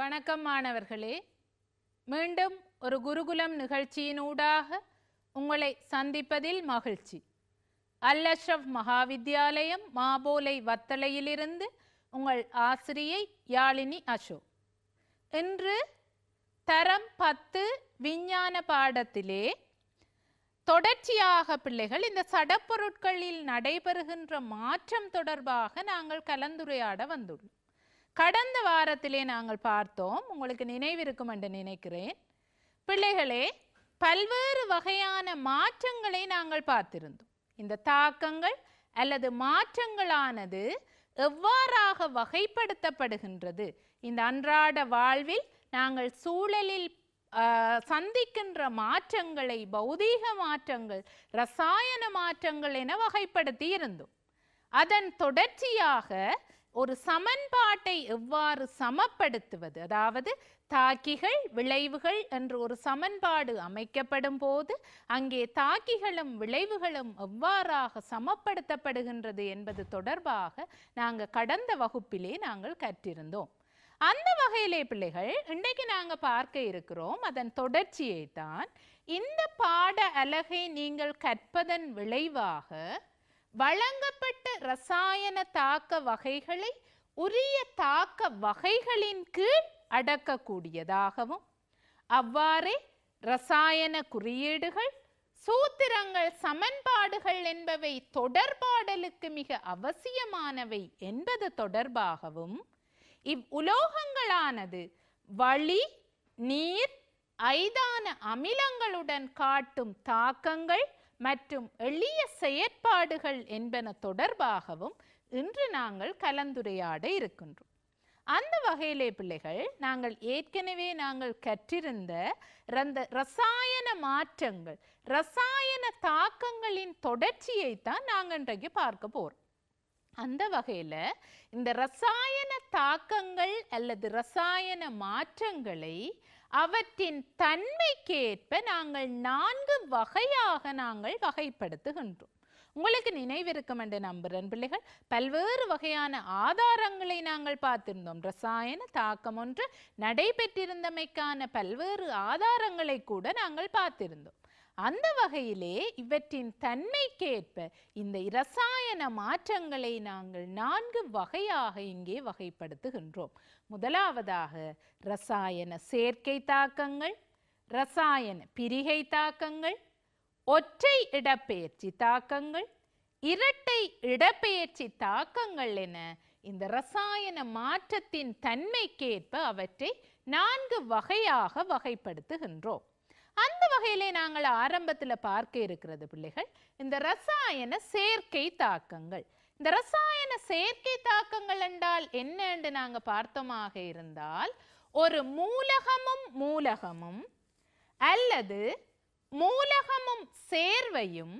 வணக்கம் மாணவர்களே மீண்டும் ஒரு குருகுலம் நிகழ்ச்சியினூடாக உங்களை சந்திப்பதில் மகிழ்ச்சி அல் அஷ்ரஃப் மகாவித்யாலயம் மாபோலை வத்தளையிலிருந்து உங்கள் ஆசிரியை யாழினி அசோக் இன்று தரம் பத்து விஞ்ஞான பாடத்திலே தொடர்ச்சியாக பிள்ளைகள் இந்த சடப்பொருட்களில் நடைபெறுகின்ற மாற்றம் தொடர்பாக நாங்கள் கலந்துரையாட வந்துள்ளோம் கடந்த வாரத்திலே நாங்கள் பார்த்தோம் உங்களுக்கு நினைவிருக்கும் என்று நினைக்கிறேன் பிள்ளைகளே பல்வேறு வகையான மாற்றங்களை நாங்கள் பார்த்திருந்தோம் இந்த தாக்கங்கள் அல்லது மாற்றங்களானது எவ்வாறாக வகைப்படுத்தப்படுகின்றது இந்த அன்றாட வாழ்வில் நாங்கள் சூழலில் ஆஹ், சந்திக்கின்ற மாற்றங்களை பௌதீக மாற்றங்கள் ரசாயன மாற்றங்கள் என வகைப்படுத்தி இருந்தோம் அதன் தொடர்ச்சியாக ஒரு சமன்பாட்டை எவ்வாறு சமப்படுத்துவது அதாவது தாக்கிகள் விளைவுகள் என்று ஒரு சமன்பாடு அமைக்கப்படும் போது அங்கே தாக்கிகளும் விளைவுகளும் எவ்வாறாக சமப்படுத்தப்படுகின்றது என்பது தொடர்பாக நாங்கள் கடந்த வகுப்பிலே நாங்கள் கற்றிருந்தோம் அந்த வகையிலே பிள்ளைகள் இன்றைக்கு நாங்க பார்க்க இருக்கிறோம் அதன் தொடர்ச்சியை தான் இந்த பாட அலகை நீங்கள் கற்பதன் விளைவாக வழங்கப்பட்ட ரசாயன தாக்க வகைகளை உரிய தாக்க வகைகளின் கீழ் அடக்கக்கூடியதாகவும் அவ்வாறே ரசாயன குறியீடுகள் சூத்திரங்கள் சமன்பாடுகள் என்பவை தொடர்பாடலுக்கு மிக அவசியமானவை என்பது தொடர்பாகவும் இவ் உலோகங்களானது வளி நீர் ஐதான அமிலங்களுடன் காட்டும் தாக்கங்கள் மற்றும் எளிய செயற்பாடுகள் என்பன தொடர்பாகவும் இன்று நாங்கள் கலந்துரையாட இருக்கின்றோம் அந்த வகையிலே பிள்ளைகள் நாங்கள் ஏற்கனவே நாங்கள் கற்றிருந்த ரந்த ரசாயன மாற்றங்கள் ரசாயன தாக்கங்களின் தொடர்ச்சியை தான் நாங்கள் இன்றைக்கு பார்க்க போறோம் அந்த வகையில இந்த ரசாயன தாக்கங்கள் அல்லது ரசாயன மாற்றங்களை அவற்றின் தன்மைக்கேற்ப நாங்கள் நான்கு வகையாக நாங்கள் வகைப்படுத்துகின்றோம் உங்களுக்கு நினைவிருக்கும் என்று நம்புகிறேன் பிள்ளைகள் பல்வேறு வகையான ஆதாரங்களை நாங்கள் பார்த்திருந்தோம் ரசாயன தாக்கம் ஒன்று நடைபெற்றிருந்தமைக்கான பல்வேறு ஆதாரங்களை கூட நாங்கள் பார்த்திருந்தோம் அந்த வகையிலே இவற்றின் தன்மைக்கேற்ப இந்த இரசாயன மாற்றங்களை நாங்கள் நான்கு வகையாக இங்கே வகைப்படுத்துகின்றோம் முதலாவதாக ரசாயன சேர்க்கை தாக்கங்கள் ரசாயன பிரிகை தாக்கங்கள் ஒற்றை இடப்பெயர்ச்சி தாக்கங்கள் இரட்டை இடப்பெயர்ச்சி தாக்கங்கள் என இந்த ரசாயன மாற்றத்தின் தன்மைக்கேற்ப அவற்றை நான்கு வகையாக வகைப்படுத்துகின்றோம் அந்த வகையிலே நாங்கள் ஆரம்பத்தில் பார்க்க இருக்கிறது பிள்ளைகள் இந்த ரசாயன சேர்க்கை தாக்கங்கள் இந்த ரசாயன சேர்க்கை தாக்கங்கள் என்றால் என்ன என்று நாங்கள் பார்த்தோமாக இருந்தால் ஒரு மூலகமும் மூலகமும் அல்லது மூலகமும் சேர்வையும்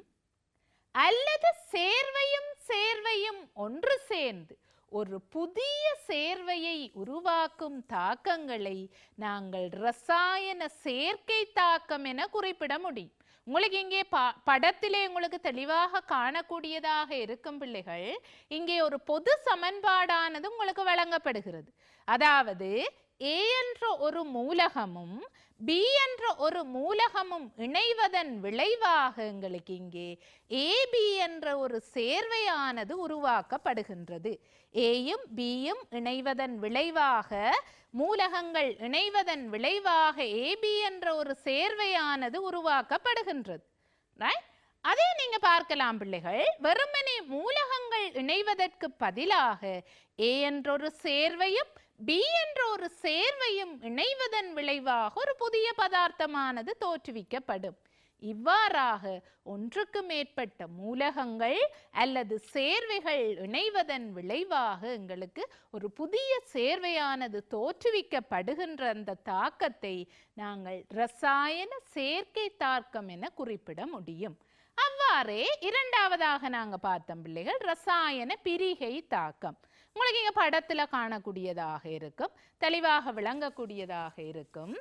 அல்லது சேர்வையும் சேர்வையும் ஒன்று சேர்ந்து ஒரு புதிய சேர்வையை உருவாக்கும் தாக்கங்களை நாங்கள் ரசாயன சேர்க்கை தாக்கம் என குறிப்பிட முடியும் உங்களுக்கு இங்கே ப படத்திலே உங்களுக்கு தெளிவாக காணக்கூடியதாக இருக்கும் பிள்ளைகள் இங்கே ஒரு பொது சமன்பாடானது உங்களுக்கு வழங்கப்படுகிறது அதாவது ஏ என்ற ஒரு மூலகமும் பி என்ற ஒரு மூலகமும் இணைவதன் விளைவாக எங்களுக்கு இங்கே ஏபி என்ற ஒரு சேர்வையானது உருவாக்கப்படுகின்றது ஏயும் பியும் இணைவதன் விளைவாக மூலகங்கள் இணைவதன் விளைவாக ஏபி என்ற ஒரு சேர்வையானது உருவாக்கப்படுகின்றது ரைட் அதே நீங்க பார்க்கலாம் பிள்ளைகள் வெறுமனே மூலகங்கள் இணைவதற்கு பதிலாக ஏ என்ற ஒரு சேர்வையும் பி என்ற ஒரு சேர்வையும் இணைவதன் விளைவாக ஒரு புதிய பதார்த்தமானது தோற்றுவிக்கப்படும் இவ்வாறாக ஒன்றுக்கு மேற்பட்ட மூலகங்கள் அல்லது சேர்வைகள் இணைவதன் விளைவாக எங்களுக்கு ஒரு புதிய சேர்வையானது தோற்றுவிக்கப்படுகின்ற அந்த தாக்கத்தை நாங்கள் ரசாயன சேர்க்கை தாக்கம் என குறிப்பிட முடியும் அவ்வாறே இரண்டாவதாக நாங்க பார்த்தோம் பிள்ளைகள் ரசாயன பிரிகை தாக்கம் உங்களுக்கு இங்க படத்துல காணக்கூடியதாக இருக்கும் தெளிவாக விளங்கக்கூடியதாக இருக்கும்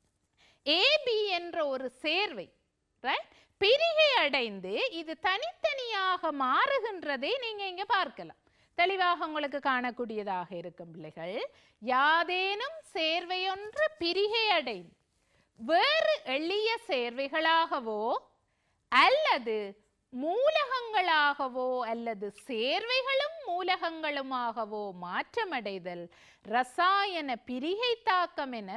ஏபி என்ற ஒரு சேர்வை ரைட் பிரிகை அடைந்து இது தனித்தனியாக மாறுகின்றதை நீங்க இங்க பார்க்கலாம் தெளிவாக உங்களுக்கு காணக்கூடியதாக இருக்கும் பிள்ளைகள் யாதேனும் சேர்வையொன்று பிரிகை அடைந்து வேறு எளிய சேர்வைகளாகவோ அல்லது மூலகங்களாகவோ அல்லது சேர்வைகளும் மூலகங்களுமாகவோ மாற்றமடைதல் ரசாயன பிரிகை தாக்கம் என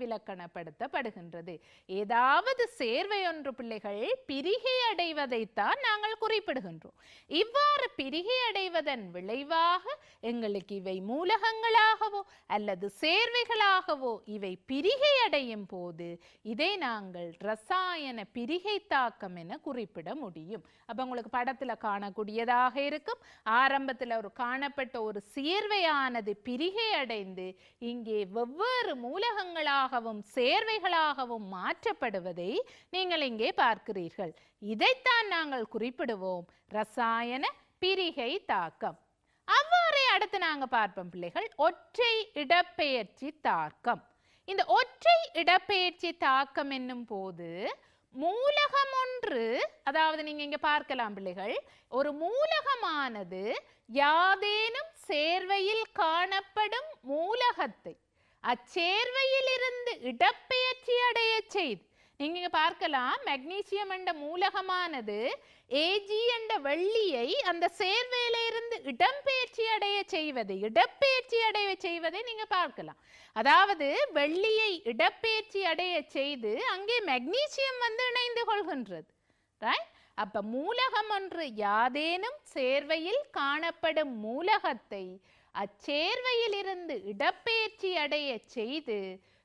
வரைவிலக்கணப்படுத்தப்படுகின்றது ஏதாவது சேர்வை ஒன்று பிள்ளைகள் பிரிகை அடைவதைத்தான் நாங்கள் குறிப்பிடுகின்றோம் இவ்வாறு பிரிகை அடைவதன் விளைவாக எங்களுக்கு இவை மூலகங்களாகவோ அல்லது சேர்வைகளாகவோ இவை பிரிகை அடையும் போது இதை நாங்கள் ரசாயன பிரிகை தாக்கம் என குறிப்பிட முடியும் அப்ப உங்களுக்கு படத்துல காணக்கூடியதாக இருக்கும் ஆரம்பத்துல ஒரு காணப்பட்ட ஒரு சேர்வையானது பிரிகை அடைந்து இங்கே வெவ்வேறு மூலகங்களாகவும் சேர்வைகளாகவும் மாற்றப்படுவதை நீங்கள் இங்கே பார்க்கிறீர்கள் இதைத்தான் நாங்கள் குறிப்பிடுவோம் ரசாயன பிரிகை தாக்கம் அவ்வாறே அடுத்து நாங்க பார்ப்போம் பிள்ளைகள் ஒற்றை இடப்பெயர்ச்சி தாக்கம் இந்த ஒற்றை இடப்பெயர்ச்சி தாக்கம் என்னும் போது மூலகம் ஒன்று அதாவது நீங்க இங்க பார்க்கலாம் பிள்ளைகள் ஒரு மூலகமானது யாதேனும் சேர்வையில் காணப்படும் மூலகத்தை அச்சேர்வையிலிருந்து இடப்பெயர்ச்சி அடைய செய்து நீங்க இங்க பார்க்கலாம் மெக்னீசியம் என்ற மூலகமானது ஏஜி என்ற வெள்ளியை அந்த சேர்வையில இருந்து இடம்பெயர்ச்சி அடைய செய்வது இடப்பெயர்ச்சி அடைய செய்வதை நீங்க பார்க்கலாம் அதாவது வெள்ளியை இடப்பெயர்ச்சி அடைய செய்து அங்கே மெக்னீசியம் வந்து இணைந்து கொள்கின்றது ரைட் அப்ப மூலகம் ஒன்று யாதேனும் சேர்வையில் காணப்படும் மூலகத்தை அச்சேர்வையிலிருந்து இடப்பெயர்ச்சி அடைய செய்து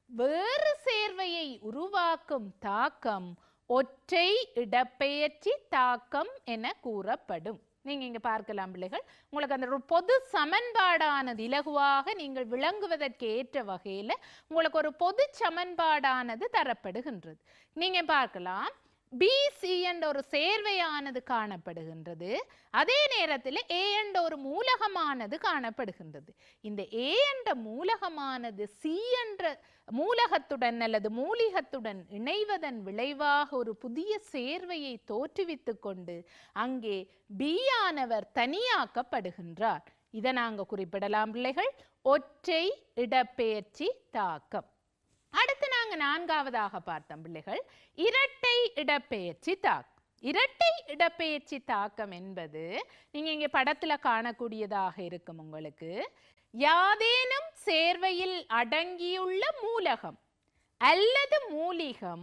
வேறு சேர்வையை உருவாக்கும் தாக்கம் ஒற்றை இடப்பெயர்ச்சி தாக்கம் என கூறப்படும் நீங்க இங்க பார்க்கலாம் பிள்ளைகள் உங்களுக்கு அந்த ஒரு பொது சமன்பாடானது இலகுவாக நீங்கள் விளங்குவதற்கு ஏற்ற வகையில உங்களுக்கு ஒரு பொது சமன்பாடானது தரப்படுகின்றது நீங்க பார்க்கலாம் பிசி என்ற ஒரு சேர்வையானது காணப்படுகின்றது அதே நேரத்தில் ஏ என்ற ஒரு மூலகமானது காணப்படுகின்றது இந்த ஏ என்ற மூலகமானது சி என்ற மூலகத்துடன் அல்லது மூலிகத்துடன் இணைவதன் விளைவாக ஒரு புதிய சேர்வையை தோற்றுவித்துக் கொண்டு அங்கே பி ஆனவர் தனியாக்கப்படுகின்றார் இதை நாங்க குறிப்பிடலாம் பிள்ளைகள் ஒற்றை இடப்பெயர்ச்சி தாக்கம் அடுத்து நாங்க நான்காவதாக பார்த்தோம் பிள்ளைகள் இரட்டை இடப்பெயர்ச்சி தாக்கம் இரட்டை இடப்பெயர்ச்சி தாக்கம் என்பது நீங்க இங்க படத்துல காணக்கூடியதாக இருக்கும் உங்களுக்கு யாதேனும் சேர்வையில் அடங்கியுள்ள மூலகம் அல்லது மூலிகம்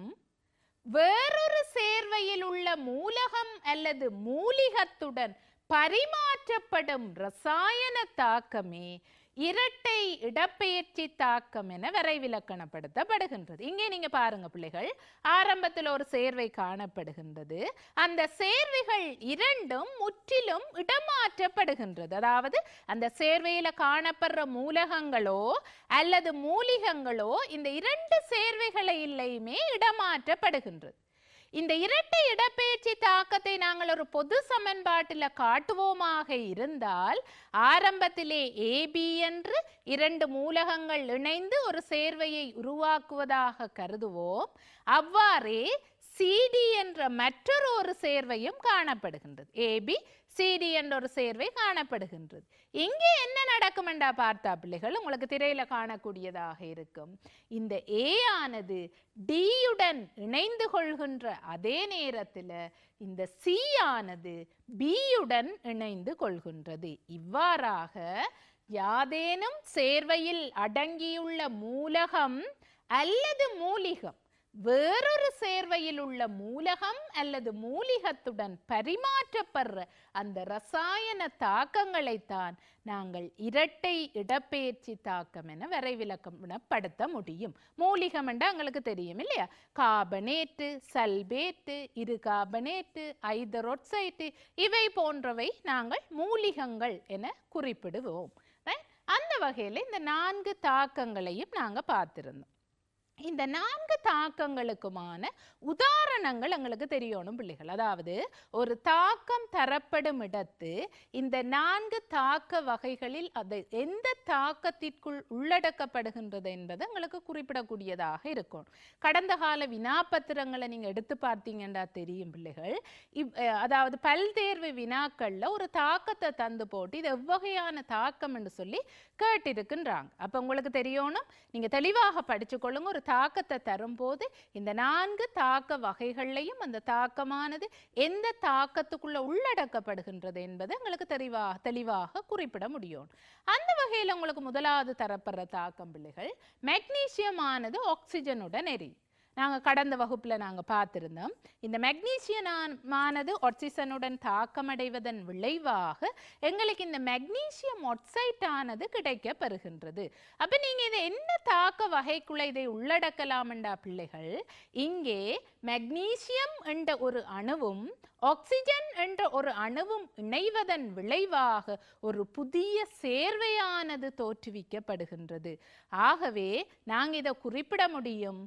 வேறொரு சேர்வையில் உள்ள மூலகம் அல்லது மூலிகத்துடன் பரிமாற்றப்படும் ரசாயன தாக்கமே இரட்டை இடப்பெயர்ச்சி தாக்கம் என வரைவிலக்கணப்படுத்தப்படுகின்றது இங்கே நீங்க பாருங்க பிள்ளைகள் ஆரம்பத்தில் ஒரு சேர்வை காணப்படுகின்றது அந்த சேர்வைகள் இரண்டும் முற்றிலும் இடமாற்றப்படுகின்றது அதாவது அந்த சேர்வையில காணப்படுற மூலகங்களோ அல்லது மூலிகங்களோ இந்த இரண்டு சேர்வைகளிலேயுமே இடமாற்றப்படுகின்றது இந்த இரட்டை இடப்பெயர்ச்சி தாக்கத்தை நாங்கள் ஒரு பொது சமன்பாட்டில் காட்டுவோமாக இருந்தால் ஆரம்பத்திலே ஏபி என்று இரண்டு மூலகங்கள் இணைந்து ஒரு சேர்வையை உருவாக்குவதாக கருதுவோம் அவ்வாறே சிடி என்ற மற்றொரு ஒரு சேர்வையும் காணப்படுகின்றது ஏபி சிடி என்ற ஒரு சேர்வை காணப்படுகின்றது இங்கே என்ன நடக்கும் என்றா பார்த்தா பிள்ளைகள் உங்களுக்கு திரையில காணக்கூடியதாக இருக்கும் இந்த ஏ ஆனது டியுடன் இணைந்து கொள்கின்ற அதே நேரத்தில் இந்த சி ஆனது பியுடன் இணைந்து கொள்கின்றது இவ்வாறாக யாதேனும் சேர்வையில் அடங்கியுள்ள மூலகம் அல்லது மூலிகம் வேறொரு சேர்வையில் உள்ள மூலகம் அல்லது மூலிகத்துடன் பரிமாற்றப்படுற அந்த ரசாயன தாக்கங்களைத்தான் நாங்கள் இரட்டை இடப்பெயர்ச்சி தாக்கம் என வரைவிலக்கணப்படுத்த முடியும் மூலிகம் என்றால் எங்களுக்கு தெரியும் இல்லையா கார்பனேட்டு சல்பேட்டு இரு கார்பனேட்டு ஐதரோட்சைட்டு இவை போன்றவை நாங்கள் மூலிகங்கள் என குறிப்பிடுவோம் Right? அந்த வகையில் இந்த நான்கு தாக்கங்களையும் நாங்கள் பார்த்திருந்தோம் இந்த நான்கு தாக்கங்களுக்குமான உதாரணங்கள் எங்களுக்கு தெரியணும் பிள்ளைகள் அதாவது ஒரு தாக்கம் தரப்படும் இடத்து இந்த நான்கு தாக்க வகைகளில் அது எந்த தாக்கத்திற்குள் உள்ளடக்கப்படுகின்றது என்பது எங்களுக்கு குறிப்பிடக்கூடியதாக இருக்கும் கடந்த கால வினாப்பத்திரங்களை நீங்க எடுத்து பார்த்தீங்கன்னா தெரியும் பிள்ளைகள் இவ் அஹ் அதாவது பல்தேர்வு வினாக்கள்ல ஒரு தாக்கத்தை தந்து போட்டு இது எவ்வகையான தாக்கம் என்று சொல்லி கேட்டிருக்கின்றாங்க அப்ப உங்களுக்கு தெரியணும் நீங்க தெளிவாக படிச்சு கொள்ளுங்க ஒரு தாக்கத்தை தரும்போது இந்த நான்கு தாக்க வகைகள்லையும் அந்த தாக்கமானது எந்த தாக்கத்துக்குள்ள உள்ளடக்கப்படுகின்றது என்பது உங்களுக்கு தெளிவாக தெளிவாக குறிப்பிட முடியும் அந்த வகையில் உங்களுக்கு முதலாவது தரப்படுற தாக்கம் பிள்ளைகள் மெக்னீசியம் ஆனது ஆக்சிஜனுடன் எரியும் நாங்கள் கடந்த வகுப்பில் நாங்கள் பார்த்துருந்தோம் இந்த மெக்னீசியமானது ஆக்சிஜனுடன் தாக்கமடைவதன் விளைவாக எங்களுக்கு இந்த மெக்னீசியம் ஒட்சைட் ஆனது கிடைக்க பெறுகின்றது அப்போ நீங்கள் இதை என்ன தாக்க வகைக்குள்ள இதை உள்ளடக்கலாம்டா பிள்ளைகள் இங்கே மெக்னீசியம் என்ற ஒரு அணுவும் ஆக்சிஜன் என்ற ஒரு அணுவும் இணைவதன் விளைவாக ஒரு புதிய சேர்வையானது தோற்றுவிக்கப்படுகின்றது ஆகவே நாங்கள் இதை குறிப்பிட முடியும்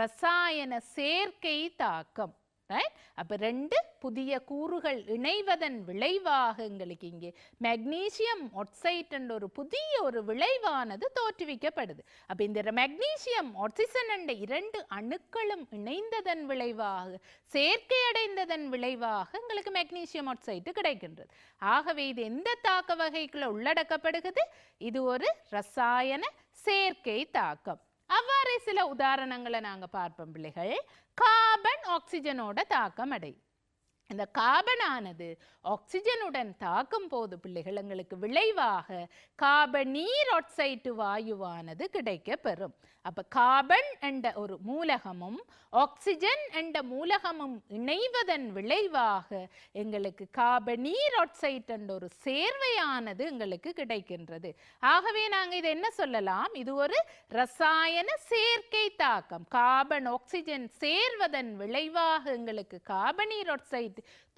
ரசாயன சேர்க்கை தாக்கம் ரைட் அப்ப ரெண்டு புதிய கூறுகள் இணைவதன் விளைவாக எங்களுக்கு இங்கே மெக்னீசியம் ஒட்சைட் என்ற ஒரு புதிய ஒரு விளைவானது தோற்றுவிக்கப்படுது அப்ப இந்த மெக்னீசியம் ஆக்சிஜன் என்ற இரண்டு அணுக்களும் இணைந்ததன் விளைவாக சேர்க்கை அடைந்ததன் விளைவாக எங்களுக்கு மெக்னீசியம் ஆக்சைடு கிடைக்கின்றது ஆகவே இது எந்த தாக்க வகைக்குள்ள உள்ளடக்கப்படுகிறது இது ஒரு ரசாயன சேர்க்கை தாக்கம் அவ்வாறே சில உதாரணங்களை நாங்க பார்ப்போம் பிள்ளைகள் கார்பன் ஆக்சிஜனோட தாக்கம் அடை இந்த கார்பனானது ஆக்சிஜனுடன் தாக்கும் போது பிள்ளைகள் எங்களுக்கு விளைவாக கார்பனீர் ஆக்சைடு வாயுவானது கிடைக்க பெறும் அப்ப கார்பன் என்ற ஒரு மூலகமும் ஆக்சிஜன் என்ற மூலகமும் இணைவதன் விளைவாக எங்களுக்கு கார்பனீர் ஆக்சைடு என்ற ஒரு சேர்வையானது எங்களுக்கு கிடைக்கின்றது ஆகவே நாங்க இது என்ன சொல்லலாம் இது ஒரு ரசாயன சேர்க்கை தாக்கம் கார்பன் ஆக்சிஜன் சேர்வதன் விளைவாக எங்களுக்கு கார்பனீர் ஆக்சைடு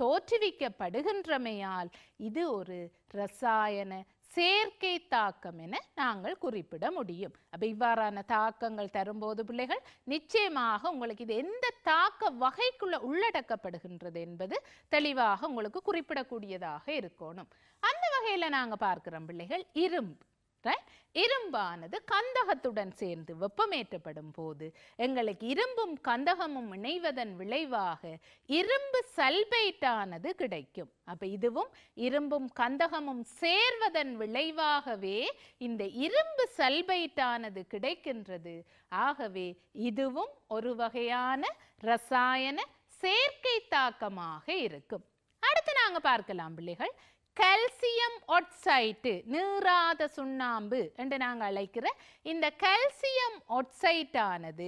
தோற்றுவிக்கப்படுகின்றமையால் இது ஒரு ரசாயன சேர்க்கை தாக்கம் என நாங்கள் குறிப்பிட முடியும் அப்ப இவ்வாறான தாக்கங்கள் தரும்போது பிள்ளைகள் நிச்சயமாக உங்களுக்கு இது எந்த தாக்க வகைக்குள்ள உள்ளடக்கப்படுகின்றது என்பது தெளிவாக உங்களுக்கு குறிப்பிடக்கூடியதாக இருக்கணும் அந்த வகையில நாங்க பார்க்கிறோம் பிள்ளைகள் இரும்பு right? இரும்பானது கந்தகத்துடன் சேர்ந்து வெப்பமேற்றப்படும் போது எங்களுக்கு இரும்பும் கந்தகமும் இணைவதன் விளைவாக இரும்பு சல்பேட்டானது கிடைக்கும் அப்ப இதுவும் இரும்பும் கந்தகமும் சேர்வதன் விளைவாகவே இந்த இரும்பு சல்பேட்டானது கிடைக்கின்றது ஆகவே இதுவும் ஒரு வகையான ரசாயன சேர்க்கை தாக்கமாக இருக்கும் அடுத்து நாங்க பார்க்கலாம் பிள்ளைகள் கால்சியம் ஒட்சைட்டு நீராத சுண்ணாம்பு என்று நாங்கள் அழைக்கிற இந்த கால்சியம் ஒட்சைட்டானது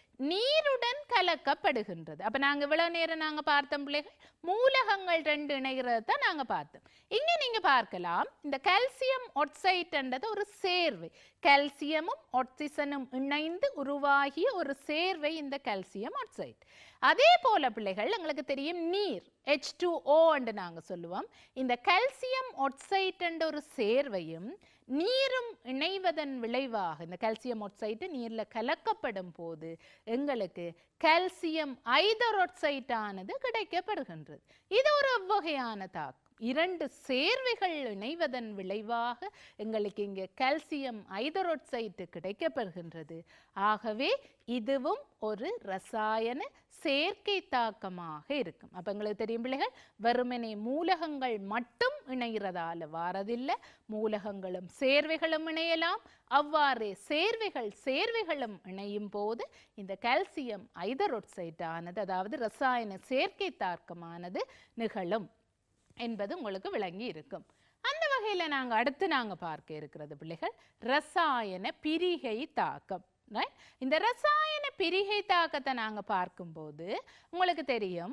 நீருடன் கலக்கப்படுகின்றது அப்ப நாங்க இவ்வளவு நேரம் நாங்க பார்த்தோம் பிள்ளைகள் மூலகங்கள் ரெண்டு இணைகிறத தான் நாங்க பார்த்தோம் இங்க நீங்க பார்க்கலாம் இந்த கால்சியம் ஒட்சைட்ன்றது ஒரு சேர்வை கால்சியமும் ஆக்சிஜனும் இணைந்து உருவாகிய ஒரு சேர்வை இந்த கால்சியம் ஆக்சைடு அதே போல பிள்ளைகள் எங்களுக்கு தெரியும் நீர் ஹெச் டூ ஓ என்று நாங்க சொல்லுவோம் இந்த கால்சியம் ஒட்சைட் என்ற ஒரு சேர்வையும் நீரும் இணைவதன் விளைவாக இந்த கால்சியம் ஒட்சைட்டு நீர்ல கலக்கப்படும் போது எங்களுக்கு கால்சியம் ஐதரோட்சைட் ஆனது கிடைக்கப்படுகின்றது இது ஒரு வகையான தாக்கம் இரண்டு சேர்வைகள் இணைவதன் விளைவாக எங்களுக்கு இங்கே கால்சியம் ஐதரோட்சைட்டு கிடைக்கப்பெறுகின்றது ஆகவே இதுவும் ஒரு ரசாயன சேர்க்கை தாக்கமாக இருக்கும் அப்ப எங்களுக்கு தெரியும் பிள்ளைகள் வெறுமனே மூலகங்கள் மட்டும் இணைகிறதால வாரதில்லை மூலகங்களும் சேர்வைகளும் இணையலாம் அவ்வாறே சேர்வைகள் சேர்வைகளும் இணையும் போது இந்த கால்சியம் ஐதரோட்சைட் ஆனது அதாவது ரசாயன சேர்க்கை தாக்கமானது நிகழும் என்பது உங்களுக்கு விளங்கி இருக்கும் அந்த வகையில நாங்க அடுத்து நாங்க பார்க்க இருக்கிறது பிள்ளைகள் ரசாயன பிரிகை தாக்கம் right? இந்த ரசாயன பிரிகை தாக்கத்தை நாங்க பார்க்கும்போது உங்களுக்கு தெரியும்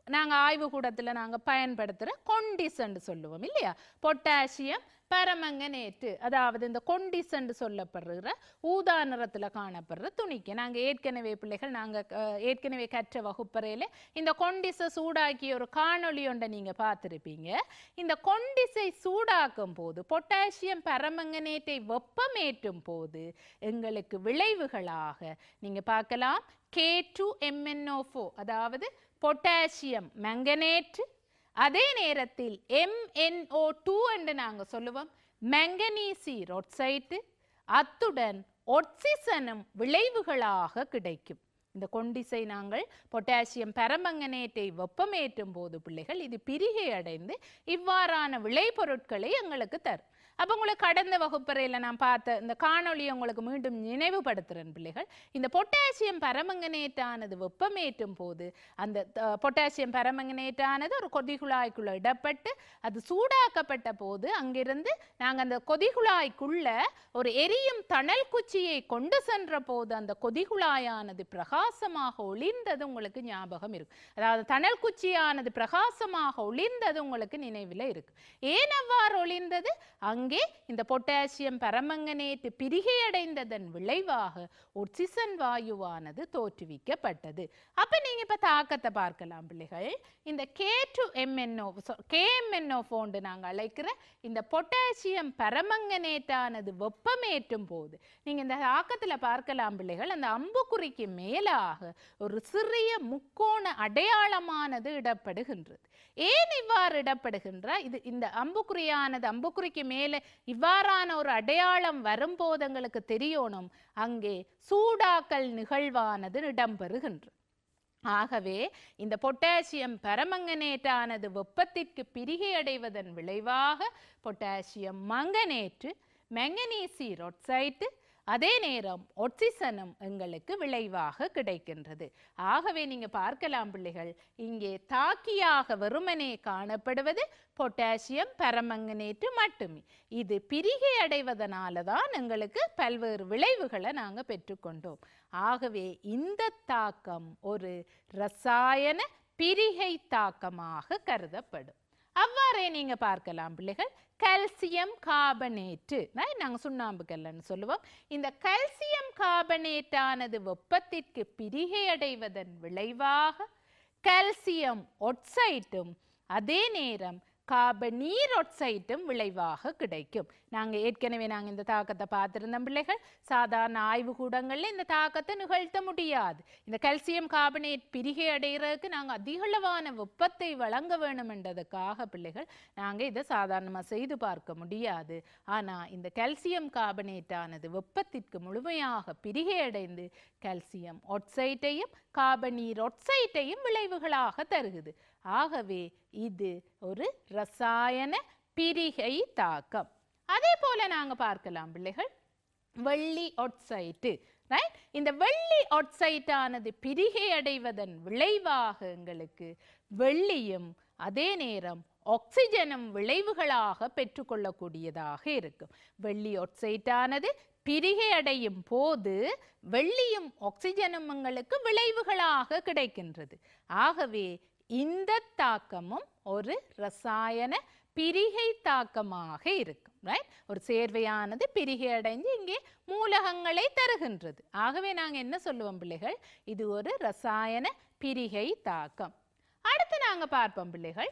நாங்க ஆய்வு கூடத்துல நாங்க பயன்படுத்துற கொண்டிசன்னு சொல்லுவோம் இல்லையா பொட்டாசியம் பரமங்கனேட்டு அதாவது இந்த கொண்டிசன்னு சொல்லப்படுற ஊதா நிறத்துல காணப்படுற துணிக்கு நாங்க ஏற்கனவே பிள்ளைகள் நாங்க அஹ், ஏற்கனவே கற்ற வகுப்பறையில இந்த கொண்டிசை சூடாக்கிய ஒரு காணொளி ஒன்றை நீங்க பார்த்திருப்பீங்க இந்த கொண்டிசை சூடாக்கும் போது பொட்டாசியம் பரமங்கனேட்டை வெப்பமேற்றும் போது எங்களுக்கு விளைவுகளாக நீங்க பார்க்கலாம் கே டூ எம்என்ஓ அதாவது பொட்டாசியம் மேங்கனேட் அதே நேரத்தில் எம்என்ஓ டூ என்று நாங்க சொல்லுவோம் மெங்கனீசி ரொட்சைட்டு அத்துடன் ஒட்சிசனும் விளைவுகளாக கிடைக்கும் இந்த கொண்டிசை நாங்கள் பொட்டாசியம் பெரமங்கனேட்டை வெப்பமேற்றும் போது பிள்ளைகள் இது பிரிகை அடைந்து இவ்வாறான விளைபொருட்களை எங்களுக்கு தரும் அப்போ உங்களுக்கு கடந்த வகுப்பறையில் நான் பார்த்த இந்த காணொளியை உங்களுக்கு மீண்டும் நினைவுபடுத்துகிறேன் பிள்ளைகள் இந்த பொட்டாசியம் பரமங்கனேட்டானது வெப்பமேற்றும் போது அந்த அஹ், பொட்டாசியம் பரமங்கனேட்டானது ஒரு கொதிகுழாய்க்குள்ள இடப்பட்டு அது சூடாக்கப்பட்ட போது அங்கிருந்து நாங்கள் அந்த கொதிகுழாய்க்குள்ள ஒரு எரியும் தணல் குச்சியை கொண்டு சென்ற போது அந்த கொதிகுழாயானது பிரகாசமாக ஒளிர்ந்தது உங்களுக்கு ஞாபகம் இருக்கும் அதாவது தணல் குச்சியானது பிரகாசமாக ஒளிர்ந்தது உங்களுக்கு நினைவில் இருக்கு ஏன் அவ்வாறு ஒளிர்ந்தது அங்கே இந்த பொட்டாசியம் பரமங்கனேட்டு பிரிகையடைந்ததன் விளைவாக ஒட்சிசன் வாயுவானது தோற்றுவிக்கப்பட்டது அப்ப நீங்க இப்ப தாக்கத்தை பார்க்கலாம் பிள்ளைகள் இந்த கே டு எம்என்ஓ கேஎம்என்ஓ போன்று நாங்க அழைக்கிற இந்த பொட்டாசியம் பரமங்கனேட்டானது வெப்பமேற்றும் போது நீங்க இந்த தாக்கத்துல பார்க்கலாம் பிள்ளைகள் அந்த அம்புக்குறிக்கு மேலாக ஒரு சிறிய முக்கோண அடையாளமானது இடப்படுகின்றது ஏன் இவ்வாறு இடப்படுகின்ற இது இந்த அம்புக்குறியானது அம்புக்குறிக்கு மேலே இவ்வாறான ஒரு அடையாளம் வரும்போது எங்களுக்கு தெரியணும் அங்கே சூடாக்கல் நிகழ்வானது இடம்பெறுகின்றது ஆகவே இந்த பொட்டாசியம் பரமங்கனேட்டானது வெப்பத்திற்கு பிரிகை அடைவதன் விளைவாக பொட்டாசியம் மங்கனேற்று மெங்கனீசி ரொட்சைட்டு அதே நேரம் ஒட்சிசனும் எங்களுக்கு விளைவாக கிடைக்கின்றது ஆகவே நீங்க பார்க்கலாம் பிள்ளைகள் இங்கே தாக்கியாக வெறுமனே காணப்படுவது பொட்டாசியம் பரமங்கனேட்டு மட்டுமே இது பிரிகை அடைவதனால தான் எங்களுக்கு பல்வேறு விளைவுகளை நாங்க பெற்றுக்கொண்டோம் ஆகவே இந்த தாக்கம் ஒரு ரசாயன பிரிகை தாக்கமாக கருதப்படும் அவ்வாறே நீங்க பார்க்கலாம் பிள்ளைகள் கால்சியம் கார்பனேட்டு நாங்க சுண்ணாம்பு கல்லன்னு சொல்லுவோம் இந்த கால்சியம் கார்பனேட்டானது வெப்பத்திற்கு பிரிகை அடைவதன் விளைவாக கால்சியம் ஒட்சைட்டும் அதே நேரம் கார்பனீர் ஒட்சைட்டும் விளைவாக கிடைக்கும் நாங்க ஏற்கனவே நாங்க இந்த தாக்கத்தை பார்த்திருந்தோம் பிள்ளைகள் சாதாரண ஆய்வு கூடங்கள்ல இந்த தாக்கத்தை நிகழ்த்த முடியாது இந்த கால்சியம் கார்பனேட் பிரிகை அடைகிறதுக்கு நாங்க அதிகளவான வெப்பத்தை வழங்க வேணும் என்றதுக்காக பிள்ளைகள் நாங்க இதை சாதாரணமா செய்து பார்க்க முடியாது ஆனா இந்த கால்சியம் கார்பனேட்டானது வெப்பத்திற்கு முழுமையாக பிரிகை அடைந்து கால்சியம் ஒட்சைட்டையும் கார்பனீர் ஒட்சைட்டையும் விளைவுகளாக தருகுது ஆகவே இது ஒரு ரசாயன பிரிகை தாக்கம் அதே போல நாங்க பார்க்கலாம் பிள்ளைகள் வெள்ளி ஒட்சைட்டு ரைட் இந்த வெள்ளி ஒட்சைட்டானது பிரிகை அடைவதன் விளைவாக எங்களுக்கு வெள்ளியும் அதே நேரம் ஆக்சிஜனும் விளைவுகளாக பெற்றுக்கொள்ளக்கூடியதாக இருக்கும் வெள்ளி ஒட்சைட்டானது பிரிகை அடையும் போது வெள்ளியும் ஆக்சிஜனும் எங்களுக்கு விளைவுகளாக கிடைக்கின்றது ஆகவே இந்த தாக்கமும் ஒரு ரசாயன பிரிகை தாக்கமாக இருக்கும் ரைட் ஒரு சேர்வையானது பிரிகை அடைஞ்சு இங்கே மூலகங்களை தருகின்றது ஆகவே நாங்க என்ன சொல்லுவோம் பிள்ளைகள் இது ஒரு ரசாயன பிரிகை தாக்கம் அடுத்து நாங்க பார்ப்போம் பிள்ளைகள்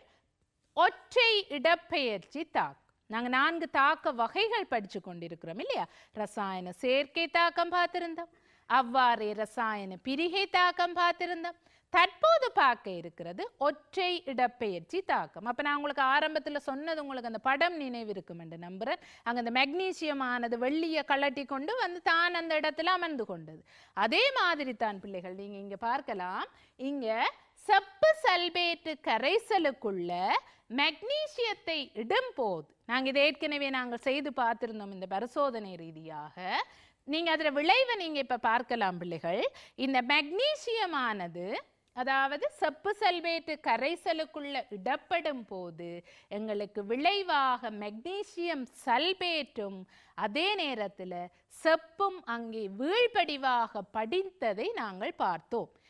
ஒற்றை இடப்பெயர்ச்சி தாக்கம் நாங்க நான்கு தாக்க வகைகள் படிச்சு கொண்டிருக்கிறோம் இல்லையா ரசாயன சேர்க்கை தாக்கம் பார்த்திருந்தோம் அவ்வாறே ரசாயன பிரிகை தாக்கம் பார்த்திருந்தோம் தற்போது பார்க்க இருக்கிறது ஒற்றை இடப்பெயர்ச்சி தாக்கம் அப்ப நான் உங்களுக்கு ஆரம்பத்துல சொன்னது உங்களுக்கு அந்த படம் நினைவு இருக்கும் என்று நம்புறேன் அங்க அந்த மெக்னீசியம் ஆனது வெள்ளியை கலட்டி கொண்டு வந்து தான் அந்த இடத்துல அமர்ந்து கொண்டது அதே மாதிரி தான் பிள்ளைகள் நீங்க இங்க பார்க்கலாம் இங்க செப்பு சல்பேட்டு கரைசலுக்குள்ள மெக்னீசியத்தை இடும்போது நாங்க இதை ஏற்கனவே நாங்கள் செய்து பார்த்திருந்தோம் இந்த பரிசோதனை ரீதியாக நீங்க அதுல விளைவை நீங்க இப்ப பார்க்கலாம் பிள்ளைகள் இந்த மெக்னீசியமானது அதாவது செப்பு சல்பேட்டு கரைசலுக்குள்ள இடப்படும் போது எங்களுக்கு விளைவாக மெக்னீசியம் சல்பேட்டும் அதே நேரத்துல செப்பும் அங்கே வீழ்படிவாக படித்ததை நாங்கள் பார்த்தோம்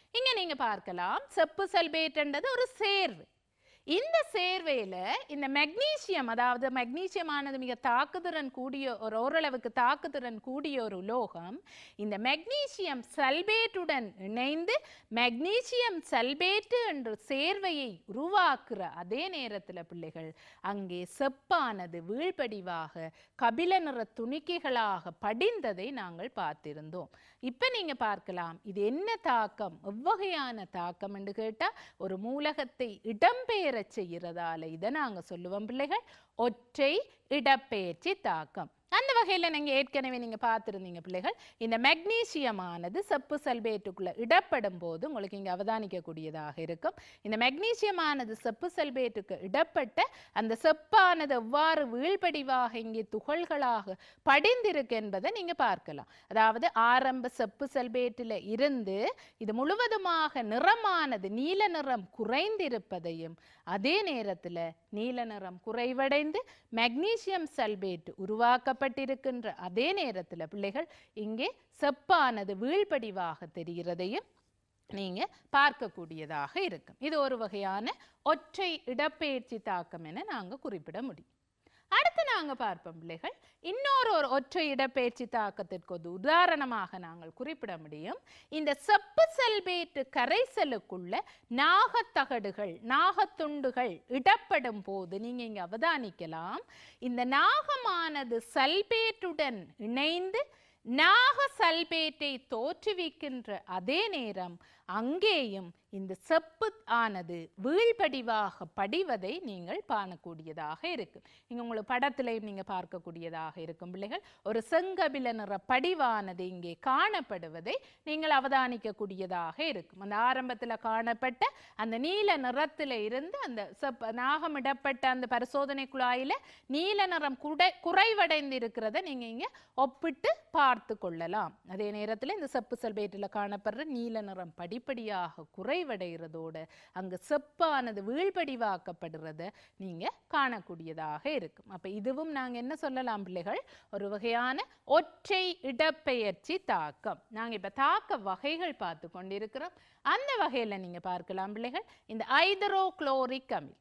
இங்க நீங்க பார்க்கலாம் செப்பு சல்பேட்ன்றது ஒரு சேர்வு இந்த சேர்வையில இந்த மெக்னீசியம் அதாவது மெக்னீசியமானது மிக தாக்குதிறன் கூடிய ஒரு ஓரளவுக்கு தாக்குதிறன் கூடிய ஒரு உலோகம் இந்த மெக்னீசியம் சல்பேட்டுடன் இணைந்து மெக்னீசியம் சல்பேட்டு என்ற சேர்வையை உருவாக்குற அதே நேரத்துல பிள்ளைகள் அங்கே செப்பானது வீழ்படிவாக கபில நிற துணிக்கைகளாக படிந்ததை நாங்கள் பார்த்திருந்தோம் இப்ப நீங்க பார்க்கலாம் இது என்ன தாக்கம் எவ்வகையான தாக்கம் என்று கேட்டா ஒரு மூலகத்தை இடம்பெயரச் செய்யறதால இதை நாங்க சொல்லுவோம் பிள்ளைகள் ஒற்றை இடப்பெயர்ச்சி தாக்கம் அந்த வகையில் நீங்க ஏற்கனவே நீங்க பார்த்திருந்தீங்க பிள்ளைகள் இந்த மெக்னீசியமானது செப்பு சல்பேட்டுக்குள்ள இடப்படும் போது உங்களுக்கு இங்க அவதானிக்கக்கூடியதாக இருக்கும் இந்த மெக்னீசியமானது செப்பு சல்பேட்டுக்கு இடப்பட்ட அந்த செப்பானது எவ்வாறு வீழ்படிவாக இங்கே துகள்களாக படிந்திருக்கு என்பதை நீங்க பார்க்கலாம் அதாவது ஆரம்ப செப்பு சல்பேட்டில் இருந்து இது முழுவதுமாக நிறமானது நீல நிறம் குறைந்திருப்பதையும் அதே நேரத்தில் நீல நிறம் குறைவடைந்து மெக்னீசியம் சல்பேட் உருவாக்கப்பட்டிருக்கின்ற அதே நேரத்தில் பிள்ளைகள் இங்கே செப்பானது வீழ்படிவாக தெரிகிறதையும் நீங்க பார்க்கக்கூடியதாக இருக்கும் இது ஒரு வகையான ஒற்றை இடப்பெயர்ச்சி தாக்கம் என நாங்க குறிப்பிட முடியும் அடுத்து நாங்க பார்ப்போம் பிள்ளைகள் இன்னொரு ஒரு ஒற்றை இடப்பெயர்ச்சி தாக்கத்திற்கு ஒரு உதாரணமாக நாங்கள் குறிப்பிட முடியும் இந்த செப்பு சல்பேட்டு கரைசலுக்குள்ள நாகத்தகடுகள் நாகத்துண்டுகள் இடப்படும் போது நீங்க இங்க அவதானிக்கலாம் இந்த நாகமானது சல்பேட்டுடன் இணைந்து நாக சல்பேட்டை தோற்றுவிக்கின்ற அதே நேரம் அங்கேயும் இந்த செப்பு ஆனது வீழ்படிவாக படிவதை நீங்கள் காணக்கூடியதாக இருக்கும் இங்க உங்களுக்கு படத்திலையும் நீங்க பார்க்கக்கூடியதாக இருக்கும் பிள்ளைகள் ஒரு செங்கபில நிற படிவானது இங்கே காணப்படுவதை நீங்கள் அவதானிக்கக்கூடியதாக இருக்கும் அந்த ஆரம்பத்துல காணப்பட்ட அந்த நீல நிறத்துல இருந்து அந்த செப் நாகமிடப்பட்ட அந்த பரிசோதனை குழாயில நீல நிறம் குடை குறைவடைந்து இருக்கிறத நீங்க இங்க ஒப்பிட்டு பார்த்து கொள்ளலாம் அதே நேரத்துல இந்த செப்பு சல்பேட்டில் காணப்படுற நீல நிறம் படிப்படியாக குறைவடைகிறதோட அங்கு செப்பானது வீழ்படிவாக்கப்படுறத நீங்க காணக்கூடியதாக இருக்கும் அப்ப இதுவும் நாங்க என்ன சொல்லலாம் பிள்ளைகள் ஒரு வகையான ஒற்றை இடப்பெயர்ச்சி தாக்கம் நாங்க இப்ப தாக்க வகைகள் பார்த்து கொண்டிருக்கிறோம் அந்த வகையில நீங்க பார்க்கலாம் பிள்ளைகள் இந்த ஐதரோக்ளோரிக் அமில்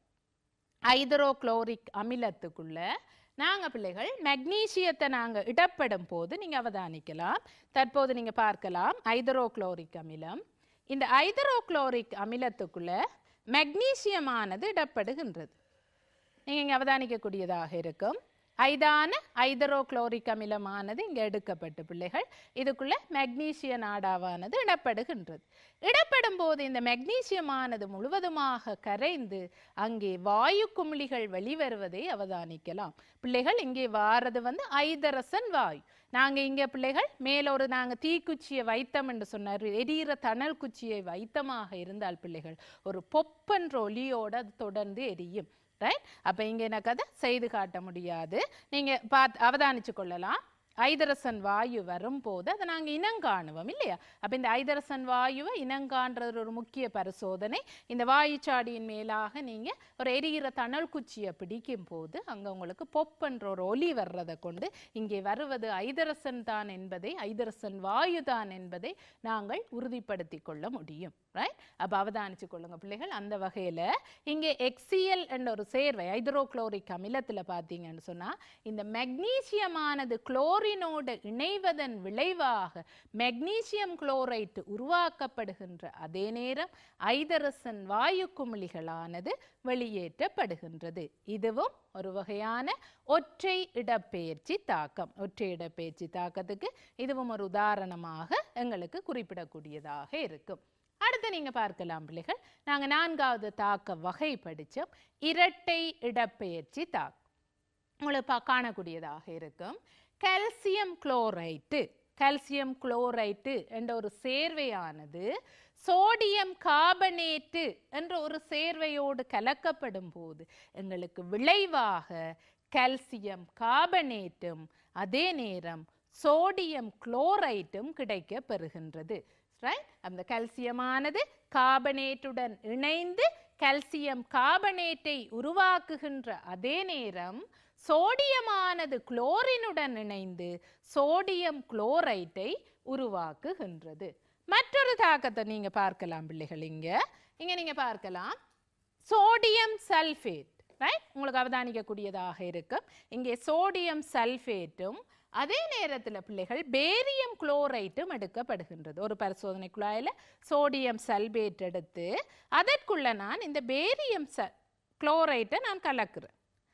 ஐதரோக்ளோரிக் அமிலத்துக்குள்ள நாங்க பிள்ளைகள் மெக்னீசியத்தை நாங்க இடப்படும் போது நீங்க அவதானிக்கலாம் தற்போது நீங்க பார்க்கலாம் ஐதரோக்ளோரிக் அமிலம் இந்த ஐதரோக்ளோரிக் அமிலத்துக்குள்ள மெக்னீசியமானது இடப்படுகின்றது நீங்க இங்க அவதானிக்கக்கூடியதாக இருக்கும் ஐதான ஐதரோக்ளோரிக் அமிலமானது இங்க எடுக்கப்பட்டு பிள்ளைகள் இதுக்குள்ள மெக்னீசிய நாடாவானது இடப்படுகின்றது இடப்படும் போது இந்த மெக்னீசியமானது முழுவதுமாக கரைந்து அங்கே வாயு குமிழிகள் வெளிவருவதை அவதானிக்கலாம் பிள்ளைகள் இங்கே வாரது வந்து ஐதரசன் வாயு நாங்க இங்க பிள்ளைகள் மேல ஒரு நாங்க தீக்குச்சியை வைத்தம் என்று சொன்னார் எரியிற தணல் குச்சியை வைத்தமாக இருந்தால் பிள்ளைகள் ஒரு பொப்பென்ற ஒலியோட அது தொடர்ந்து எரியும் ரைட் அப்ப இங்க எனக்கு அதை செய்து காட்ட முடியாது நீங்க பார்த்து அவதானிச்சு கொள்ளலாம் ஐதரசன் வாயு வரும்போது அதை நாங்கள் இனங்காணுவோம் இல்லையா அப்போ இந்த ஐதரசன் வாயுவை இனங்காண்றது ஒரு முக்கிய பரிசோதனை இந்த வாயுச்சாடியின் மேலாக நீங்கள் ஒரு எரிகிற தணல் குச்சியை பிடிக்கும் போது அங்கே உங்களுக்கு பொப்பென்ற ஒரு ஒலி வர்றதை கொண்டு இங்கே வருவது ஐதரசன் தான் என்பதை ஐதரசன் வாயு தான் என்பதை நாங்கள் உறுதிப்படுத்தி கொள்ள முடியும் ரைட் அப்போ அவதானிச்சு கொள்ளுங்க பிள்ளைகள் அந்த வகையில் இங்கே எக்ஸிஎல் என்ற ஒரு சேர்வை ஹைட்ரோக்ளோரிக் அமிலத்தில் பார்த்தீங்கன்னு சொன்னால் இந்த மெக்னீசியமானது குளோரினோடு இணைவதன் விளைவாக மெக்னீசியம் குளோரைட் உருவாக்கப்படுகின்ற அதே நேரம் ஐதரசன் வாயு குமிழிகளானது வெளியேற்றப்படுகின்றது இதுவும் ஒரு வகையான ஒற்றை இடப்பெயர்ச்சி தாக்கம் ஒற்றை இடப்பெயர்ச்சி தாக்கத்துக்கு இதுவும் ஒரு உதாரணமாக எங்களுக்கு குறிப்பிடக்கூடியதாக இருக்கும் அடுத்து நீங்க பார்க்கலாம் பிள்ளைகள் நாங்க நான்காவது தாக்க வகை படிச்சோம் இரட்டை இடப்பெயர்ச்சி தாக்கம் உங்களுக்கு பா- காணக்கூடியதாக இருக்கும் கால்சியம் குளோரைட்டு கால்சியம் குளோரைட்டு என்ற ஒரு சேர்வையானது சோடியம் கார்பனேட்டு என்ற ஒரு சேர்வையோடு கலக்கப்படும் போது எங்களுக்கு விளைவாக கால்சியம் கார்பனேட்டும் அதே நேரம் சோடியம் குளோரைட்டும் கிடைக்க பெறுகின்றது ரைட் அந்த கால்சியமானது கார்பனேட்டுடன் இணைந்து கால்சியம் கார்பனேட்டை உருவாக்குகின்ற அதே நேரம் சோடியமானது குளோரினுடன் இணைந்து சோடியம் குளோரைட்டை உருவாக்குகின்றது மற்றொரு தாக்கத்தை நீங்க பார்க்கலாம் பிள்ளைகள் இங்க இங்க நீங்க பார்க்கலாம் சோடியம் சல்ஃபேட் ரைட் உங்களுக்கு அவதானிக்கக்கூடியதாக இருக்கும் இங்கே சோடியம் சல்ஃபேட்டும் அதே நேரத்தில் பிள்ளைகள் பேரியம் குளோரைட்டும் எடுக்கப்படுகின்றது ஒரு பரிசோதனை குழாயில் சோடியம் சல்பேட் எடுத்து அதற்குள்ள நான் இந்த பேரியம் ச குளோரைட்டை நான் கலக்குறேன்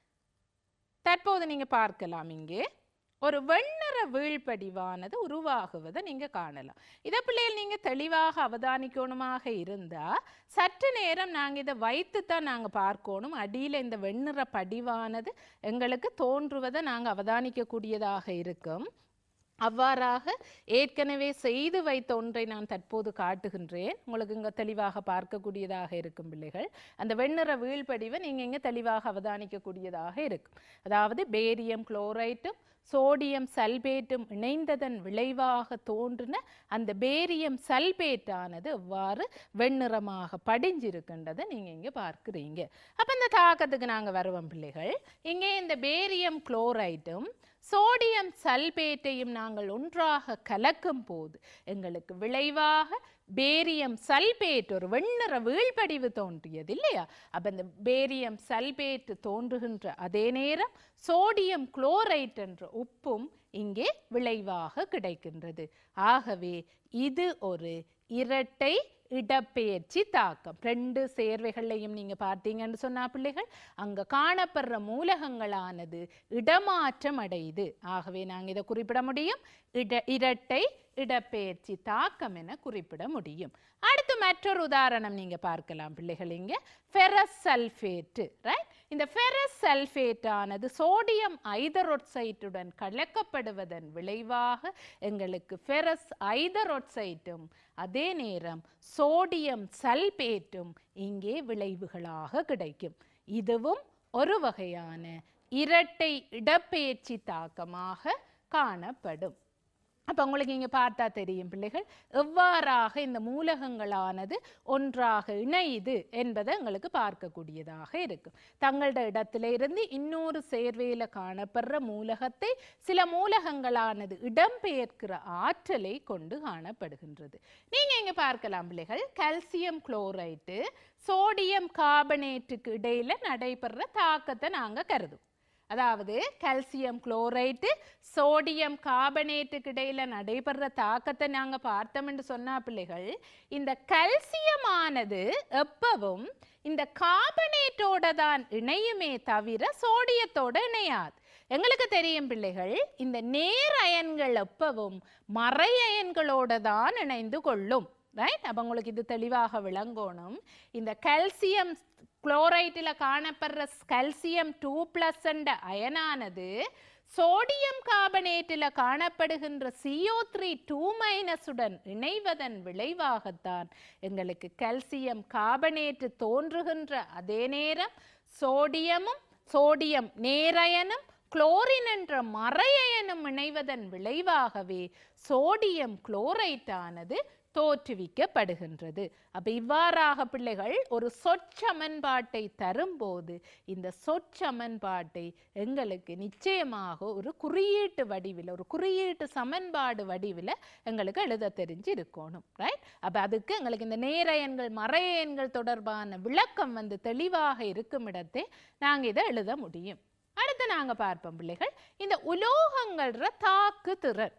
தற்போது நீங்க பார்க்கலாம் இங்கே ஒரு வெண்ணிற வீழ்படிவானது உருவாகுவதை நீங்க காணலாம் இதை பிள்ளைகள் நீங்க தெளிவாக அவதானிக்கணுமாக இருந்தா சற்று நேரம் நாங்க இதை வைத்துத்தான் நாங்க பார்க்கணும் அடியில இந்த வெண்ணிற படிவானது எங்களுக்கு தோன்றுவதை நாங்க அவதானிக்கக்கூடியதாக இருக்கும் அவ்வாறாக ஏற்கனவே செய்து வைத்த ஒன்றை நான் தற்போது காட்டுகின்றேன் உங்களுக்கு இங்கே தெளிவாக பார்க்கக்கூடியதாக இருக்கும் பிள்ளைகள் அந்த வெண்ணிற வீழ்படிவை நீங்கள் இங்கே தெளிவாக அவதானிக்கக்கூடியதாக இருக்கும் அதாவது பேரியம் குளோரைட்டும் சோடியம் சல்பேட்டும் இணைந்ததன் விளைவாக தோன்றின அந்த பேரியம் சல்பேட்டானது எவ்வாறு வெண்ணிறமாக படிஞ்சிருக்கின்றதை நீங்கள் இங்கே பார்க்குறீங்க அப்போ இந்த தாக்கத்துக்கு நாங்கள் வருவோம் பிள்ளைகள் இங்கே இந்த பேரியம் குளோரைட்டும் சோடியம் சல்பேட்டையும் நாங்கள் ஒன்றாக கலக்கும் போது எங்களுக்கு விளைவாக பேரியம் சல்பேட் ஒரு வெண்ணிற வீழ்படிவு தோன்றியது இல்லையா அப்ப இந்த பேரியம் சல்பேட் தோன்றுகின்ற அதே நேரம் சோடியம் குளோரைட் என்ற உப்பும் இங்கே விளைவாக கிடைக்கின்றது ஆகவே இது ஒரு இரட்டை இடப்பெயர்ச்சி தாக்கம் ரெண்டு சேர்வைகளையும் நீங்க பார்த்தீங்கன்னு சொன்னா பிள்ளைகள் அங்க காணப்படுற மூலகங்களானது இடமாற்றம் அடையுது ஆகவே நாங்க இதை குறிப்பிட முடியும் இட இரட்டை இடப்பெயர்ச்சி தாக்கம் என குறிப்பிட முடியும் அடுத்து மற்றொரு உதாரணம் நீங்க பார்க்கலாம் பிள்ளைகள் இங்க ஃபெரஸ் சல்ஃபேட்டு ரைட் இந்த ஃபெரஸ் சல்ஃபேட் ஆனது சோடியம் ஐதரோட்சைட்டுடன் கலக்கப்படுவதன் விளைவாக எங்களுக்கு ஃபெரஸ் ஐதரோட்சைட்டும் அதே நேரம் சோடியம் சல்பேட்டும் இங்கே விளைவுகளாக கிடைக்கும் இதுவும் ஒரு வகையான இரட்டை இடப்பெயர்ச்சி தாக்கமாக காணப்படும் அப்போ உங்களுக்கு இங்கே பார்த்தா தெரியும் பிள்ளைகள் எவ்வாறாக இந்த மூலகங்களானது ஒன்றாக இணையுது என்பதை எங்களுக்கு பார்க்கக்கூடியதாக இருக்கும் தங்களோட இடத்துல இருந்து இன்னொரு சேர்வையில் காணப்படுற மூலகத்தை சில மூலகங்களானது இடம்பெயர்க்கிற ஆற்றலை கொண்டு காணப்படுகின்றது நீங்கள் இங்கே பார்க்கலாம் பிள்ளைகள் கால்சியம் குளோரைட்டு சோடியம் கார்பனேட்டுக்கு இடையில நடைபெற தாக்கத்தை நாங்கள் கருதும் அதாவது கால்சியம் குளோரைட்டு சோடியம் கார்பனேட்டுக்கு இடையில நடைபெற தாக்கத்தை நாங்க பார்த்தோம்னு சொன்னா பிள்ளைகள் இந்த கல்சியமானது எப்பவும் இந்த கார்பனேட்டோட தான் இணையுமே தவிர சோடியத்தோட இணையாது எங்களுக்கு தெரியும் பிள்ளைகள் இந்த நேர் அயன்கள் எப்பவும் மறை அயன்களோட தான் இணைந்து கொள்ளும் ரைட் அப்போ உங்களுக்கு இது தெளிவாக விளங்கணும் இந்த கால்சியம் குளோரைட்டில் காணப்படுற கால்சியம் டூ பிளஸ் அயனானது சோடியம் கார்பனேட்டில் காணப்படுகின்ற CO த்ரீ டூ மைனஸுடன் இணைவதன் விளைவாகத்தான் எங்களுக்கு கால்சியம் கார்பனேட்டு தோன்றுகின்ற அதே நேரம் சோடியமும் சோடியம் நேரயனும் குளோரின் என்ற மறையயனும் இணைவதன் விளைவாகவே சோடியம் குளோரைட்டானது தோற்றுவிக்கப்படுகின்றது அப்ப இவ்வாறாக பிள்ளைகள் ஒரு சொற்சமன்பாட்டை தரும்போது இந்த சொற்சமன்பாட்டை எங்களுக்கு நிச்சயமாக ஒரு குறியீட்டு வடிவில் ஒரு குறியீட்டு சமன்பாடு வடிவில் எங்களுக்கு எழுத தெரிஞ்சு இருக்கணும் ரைட் அப்ப அதுக்கு எங்களுக்கு இந்த நேரயன்கள் மறையன்கள் தொடர்பான விளக்கம் வந்து தெளிவாக இருக்கும் இடத்தை நாங்க இதை எழுத முடியும் அடுத்து நாங்க பார்ப்போம் பிள்ளைகள் இந்த உலோகங்கள்ற தாக்கு திறன்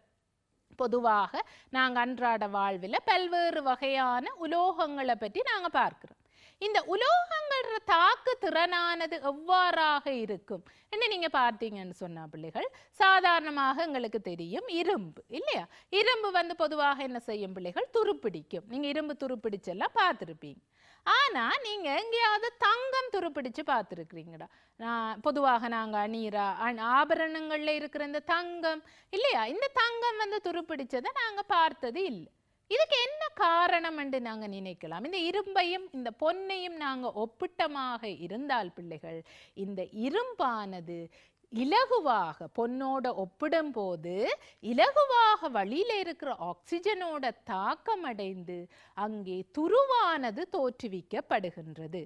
பொதுவாக நாங்கள் அன்றாட வாழ்வில் பல்வேறு வகையான உலோகங்களை பற்றி நாங்கள் பார்க்கிறோம் இந்த உலோகங்கள தாக்கு திறனானது எவ்வாறாக இருக்கும் என்ன நீங்க பார்த்தீங்கன்னு சொன்னா பிள்ளைகள் சாதாரணமாக எங்களுக்கு தெரியும் இரும்பு இல்லையா இரும்பு வந்து பொதுவாக என்ன செய்யும் பிள்ளைகள் துருப்பிடிக்கும் நீங்க இரும்பு துருப்பிடிச்செல்லாம் பார்த்துருப்பீங்க ஆனா நீங்க எங்கேயாவது தங்கம் துருப்பிடிச்சு பார்த்துருக்கிறீங்கடா நான் பொதுவாக நாங்க அணியிற அண் ஆபரணங்கள்ல இருக்கிற இந்த தங்கம் இல்லையா இந்த தங்கம் வந்து துருப்பிடிச்சதை நாங்க பார்த்தது இல்லை இதுக்கு என்ன காரணம் என்று நாங்க நினைக்கலாம் இந்த இரும்பையும் இந்த பொன்னையும் நாங்க ஒப்பிட்டமாக இருந்தால் பிள்ளைகள் இந்த இரும்பானது இலகுவாக பொன்னோட ஒப்பிடும்போது இலகுவாக வழியில இருக்கிற ஆக்சிஜனோட தாக்கம் அடைந்து அங்கே துருவானது தோற்றுவிக்கப்படுகின்றது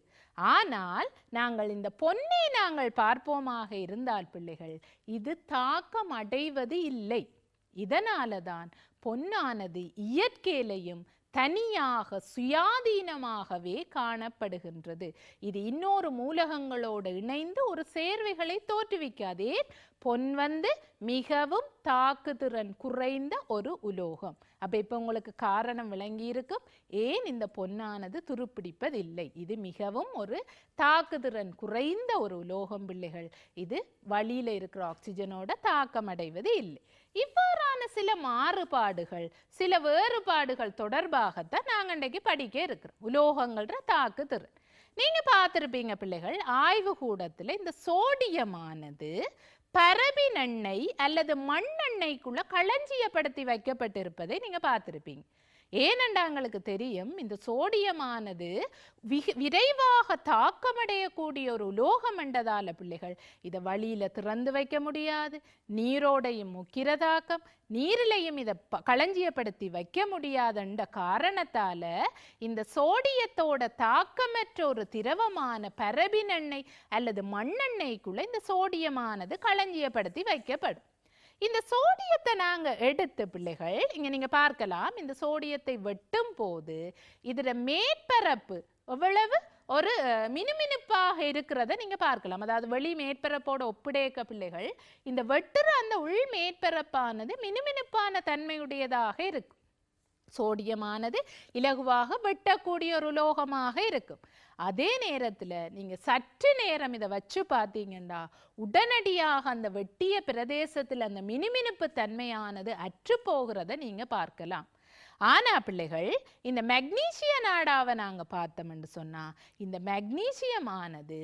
ஆனால் நாங்கள் இந்த பொன்னை நாங்கள் பார்ப்போமாக இருந்தால் பிள்ளைகள் இது தாக்கம் அடைவது இல்லை இதனால தான் பொன்னானது இயற்கையிலையும் தனியாக சுயாதீனமாகவே காணப்படுகின்றது இது இன்னொரு மூலகங்களோடு இணைந்து ஒரு சேர்வைகளை தோற்றுவிக்காதே பொன் வந்து மிகவும் தாக்குதிறன் குறைந்த ஒரு உலோகம் அப்ப இப்ப உங்களுக்கு காரணம் விளங்கி இருக்கும் ஏன் இந்த பொன்னானது துருப்பிடிப்பதில்லை இது மிகவும் ஒரு தாக்குதிறன் குறைந்த ஒரு உலோகம் பிள்ளைகள் இது வழியில இருக்கிற ஆக்சிஜனோட தாக்கம் அடைவது இல்லை இவ்வாறான சில மாறுபாடுகள் சில வேறுபாடுகள் தொடர்பாகத்தான் நாங்க இன்றைக்கு படிக்க இருக்கிறோம் உலோகங்கள்ன்ற தாக்குதிறன் நீங்க பார்த்திருப்பீங்க பிள்ளைகள் ஆய்வு கூடத்துல இந்த சோடியமானது பரபின் எண்ணெய் அல்லது மண்ணெண்ணெய்க்குள்ள களஞ்சியப்படுத்தி வைக்கப்பட்டிருப்பதை நீங்க பார்த்திருப்பீங்க ஏனென்றா எங்களுக்கு தெரியும் இந்த சோடியமானது விக- விரைவாக தாக்கமடையக்கூடிய ஒரு உலோகம் என்றதால பிள்ளைகள் இதை வழியில திறந்து வைக்க முடியாது நீரோடையும் முக்கிர தாக்கம் நீரிலையும் இதை ப- களஞ்சியப்படுத்தி வைக்க முடியாதுன்ற காரணத்தால இந்த சோடியத்தோட தாக்கமற்ற ஒரு திரவமான பரபின் எண்ணெய் அல்லது மண்ணெண்ணெய்க்குள்ள இந்த சோடியமானது களஞ்சியப்படுத்தி வைக்கப்படும் இந்த சோடியத்தை நாங்க எடுத்த பிள்ளைகள் இங்க நீங்க பார்க்கலாம் இந்த சோடியத்தை வெட்டும் போது இதோட மேற்பரப்பு எவ்வளவு ஒரு அஹ், மினுமினுப்பாக இருக்கிறத நீங்க பார்க்கலாம் அதாவது வெளி மேற்பரப்போட ஒப்பிடேக்க பிள்ளைகள் இந்த வெட்டுற அந்த உள் மேற்பரப்பானது மினுமினுப்பான தன்மையுடையதாக இருக்கும் சோடியமானது இலகுவாக வெட்டக்கூடிய ஒரு உலோகமாக இருக்கும் அதே நேரத்துல நீங்க சற்று நேரம் இதை வச்சு பார்த்தீங்கன்னா உடனடியாக அந்த வெட்டிய பிரதேசத்துல அந்த மினுமினுப்பு தன்மையானது அற்று போகிறத நீங்க பார்க்கலாம் ஆனா பிள்ளைகள் இந்த மெக்னீசிய நாடாவை நாங்க பார்த்தோம்னு சொன்னா இந்த மெக்னீசியமானது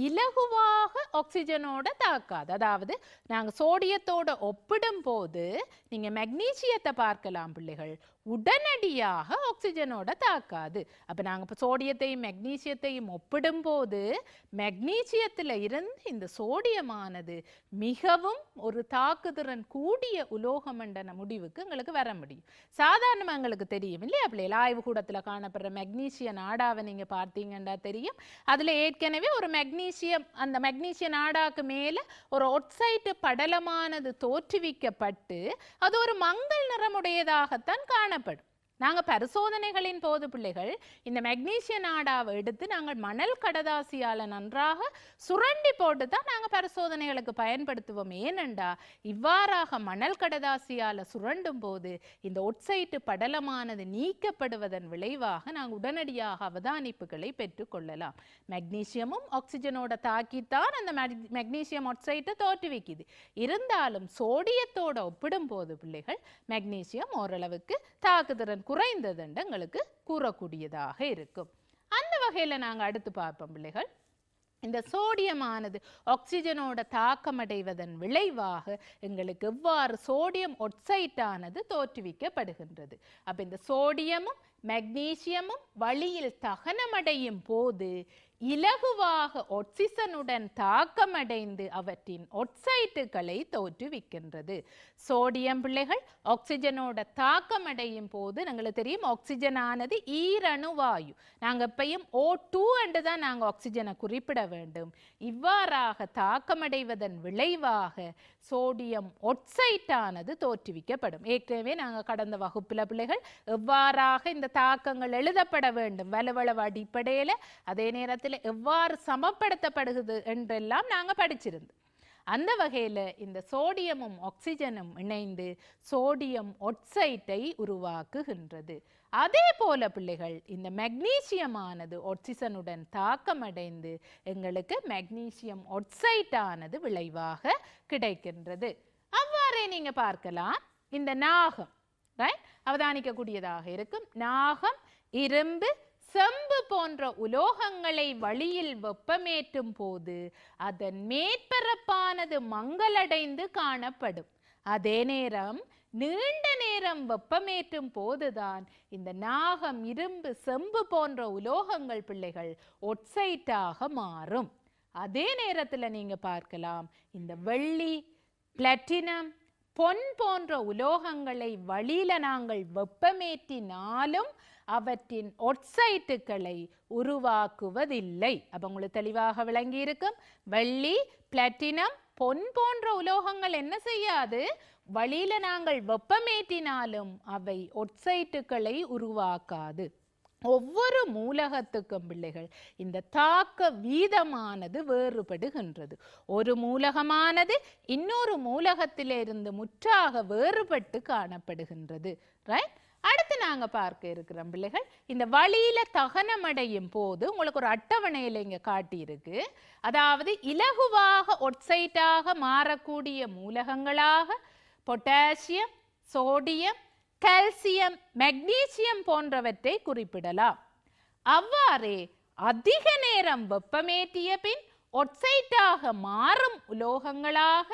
இலகுவாக ஆக்சிஜனோட தாக்காது அதாவது நாங்க சோடியத்தோட ஒப்பிடும் போது நீங்க மெக்னீசியத்தை பார்க்கலாம் பிள்ளைகள் உடனடியாக ஆக்சிஜனோட தாக்காது அப்ப நாங்க இப்போ சோடியத்தையும் மெக்னீசியத்தையும் ஒப்பிடும் போது மெக்னீசியத்துல இருந்து இந்த சோடியமானது மிகவும் ஒரு தாக்குதிறன் கூடிய உலோகம் என்ற முடிவுக்கு எங்களுக்கு வர முடியும் சாதாரணமா எங்களுக்கு தெரியும் இல்லையா பிள்ளைகள் ஆய்வு கூடத்துல காணப்படுற மெக்னீசிய நாடாவை நீங்க பார்த்தீங்கன்னா தெரியும் அதுல ஏற்கனவே ஒரு மெக்னீசியம் அந்த மெக்னீசிய நாடாக்கு மேல ஒரு ஒட்சைட்டு படலமானது தோற்றுவிக்கப்பட்டு அது ஒரு மங்கள் நிறமுடையதாகத்தான் காணப்படும் நாங்க பரிசோதனைகளின் போது பிள்ளைகள் இந்த மெக்னீசிய நாடாவை எடுத்து நாங்கள் மணல் கடதாசியால நன்றாக சுரண்டி போட்டு தான் நாங்க பரிசோதனைகளுக்கு பயன்படுத்துவோம் ஏனென்றா இவ்வாறாக மணல் கடதாசியால சுரண்டும் போது இந்த ஒட்சைட்டு படலமானது நீக்கப்படுவதன் விளைவாக நாங்கள் உடனடியாக அவதானிப்புகளை பெற்றுக்கொள்ளலாம் மெக்னீசியமும் ஆக்சிஜனோட தாக்கித்தான் அந்த மெக்- மெக்னீசியம் ஆக்சைட்டை தோற்றுவிக்குது இருந்தாலும் சோடியத்தோட ஒப்பிடும் போது பிள்ளைகள் மெக்னீசியம் ஓரளவுக்கு தாக்குதிறன் குறைந்ததுன்னு எங்களுக்கு கூறக்கூடியதாக இருக்கும் அந்த வகையில நாங்க அடுத்து பார்ப்போம் பிள்ளைகள் இந்த சோடியமானது ஆக்சிஜனோட தாக்கமடைவதன் விளைவாக எங்களுக்கு எவ்வாறு சோடியம் ஒட்சைட்டானது தோற்றுவிக்கப்படுகின்றது அப்ப இந்த சோடியமும் மெக்னீசியமும் வழியில் தகனமடையும் போது இலகுவாக ஒட்சிசனுடன் தாக்கமடைந்து அவற்றின் ஒட்சைட்டுகளை தோற்றுவிக்கின்றது சோடியம் பிள்ளைகள் ஆக்சிஜனோட தாக்கமடையும் போது எங்களுக்கு தெரியும் ஆக்சிஜன் ஆனது ஈரணு வாயு நாங்க எப்பயும் ஓ டூ என்று தான் நாங்க ஆக்சிஜனை குறிப்பிட வேண்டும் இவ்வாறாக தாக்கமடைவதன் விளைவாக சோடியம் ஒட்சைட்டானது தோற்றுவிக்கப்படும் ஏற்கனவே நாங்க கடந்த வகுப்புல பிள்ளைகள் எவ்வாறாக இந்த தாக்கங்கள் எழுதப்பட வேண்டும் வலுவளவு அடிப்படையில அதே நேரத்தில் எவ்வாறு சமப்படுத்தப்படுகிறது என்றெல்லாம் நாங்க படிச்சிருந்தோம் அந்த வகையில இந்த சோடியமும் ஆக்சிஜனும் இணைந்து சோடியம் ஒட்சைட்டை உருவாக்குகின்றது அதே போல பிள்ளைகள் இந்த மெக்னீசியமானது ஒட்சிசனுடன் தாக்கமடைந்து எங்களுக்கு மெக்னீசியம் ஒட்சைட்டானது விளைவாக கிடைக்கின்றது அவ்வாறே நீங்க பார்க்கலாம் இந்த நாகம் ரைட் அவதானிக்கக்கூடியதாக இருக்கும் நாகம் இரும்பு செம்பு போன்ற உலோகங்களை வழியில் வெப்பமேற்றும் போது அதன் மேற்பரப்பானது மங்களடைந்து காணப்படும் அதே நேரம் நீண்ட நேரம் வெப்பமேற்றும் போதுதான் இந்த நாகம் இரும்பு செம்பு போன்ற உலோகங்கள் பிள்ளைகள் ஒட்சைட்டாக மாறும் அதே நேரத்துல நீங்க பார்க்கலாம் இந்த வெள்ளி பிளாட்டினம் பொன் போன்ற உலோகங்களை வழியில நாங்கள் வெப்பமேற்றினாலும் அவற்றின் ஒட்சைட்டுகளை உருவாக்குவதில்லை அப்ப உங்களுக்கு தெளிவாக விளங்கி இருக்கும் வெள்ளி பிளாட்டினம் பொன் போன்ற உலோகங்கள் என்ன செய்யாது வழியில நாங்கள் வெப்பமேற்றினாலும் அவை ஒட்சைட்டுகளை உருவாக்காது ஒவ்வொரு மூலகத்துக்கும் பிள்ளைகள் இந்த தாக்க வீதமானது வேறுபடுகின்றது ஒரு மூலகமானது இன்னொரு மூலகத்திலிருந்து முற்றாக வேறுபட்டு காணப்படுகின்றது ரைட் அடுத்து நாங்க பார்க்க இருக்கிறோம் பிள்ளைகள் இந்த வழியில தகனமடையும் போது உங்களுக்கு ஒரு அட்டவணையில இங்க காட்டியிருக்கு அதாவது இலகுவாக ஒட்சைட்டாக மாறக்கூடிய மூலகங்களாக பொட்டாசியம் சோடியம் கால்சியம் மெக்னீசியம் போன்றவற்றை குறிப்பிடலாம் அவ்வாறே அதிக நேரம் வெப்பமேற்றிய பின் ஒட்சைட்டாக மாறும் உலோகங்களாக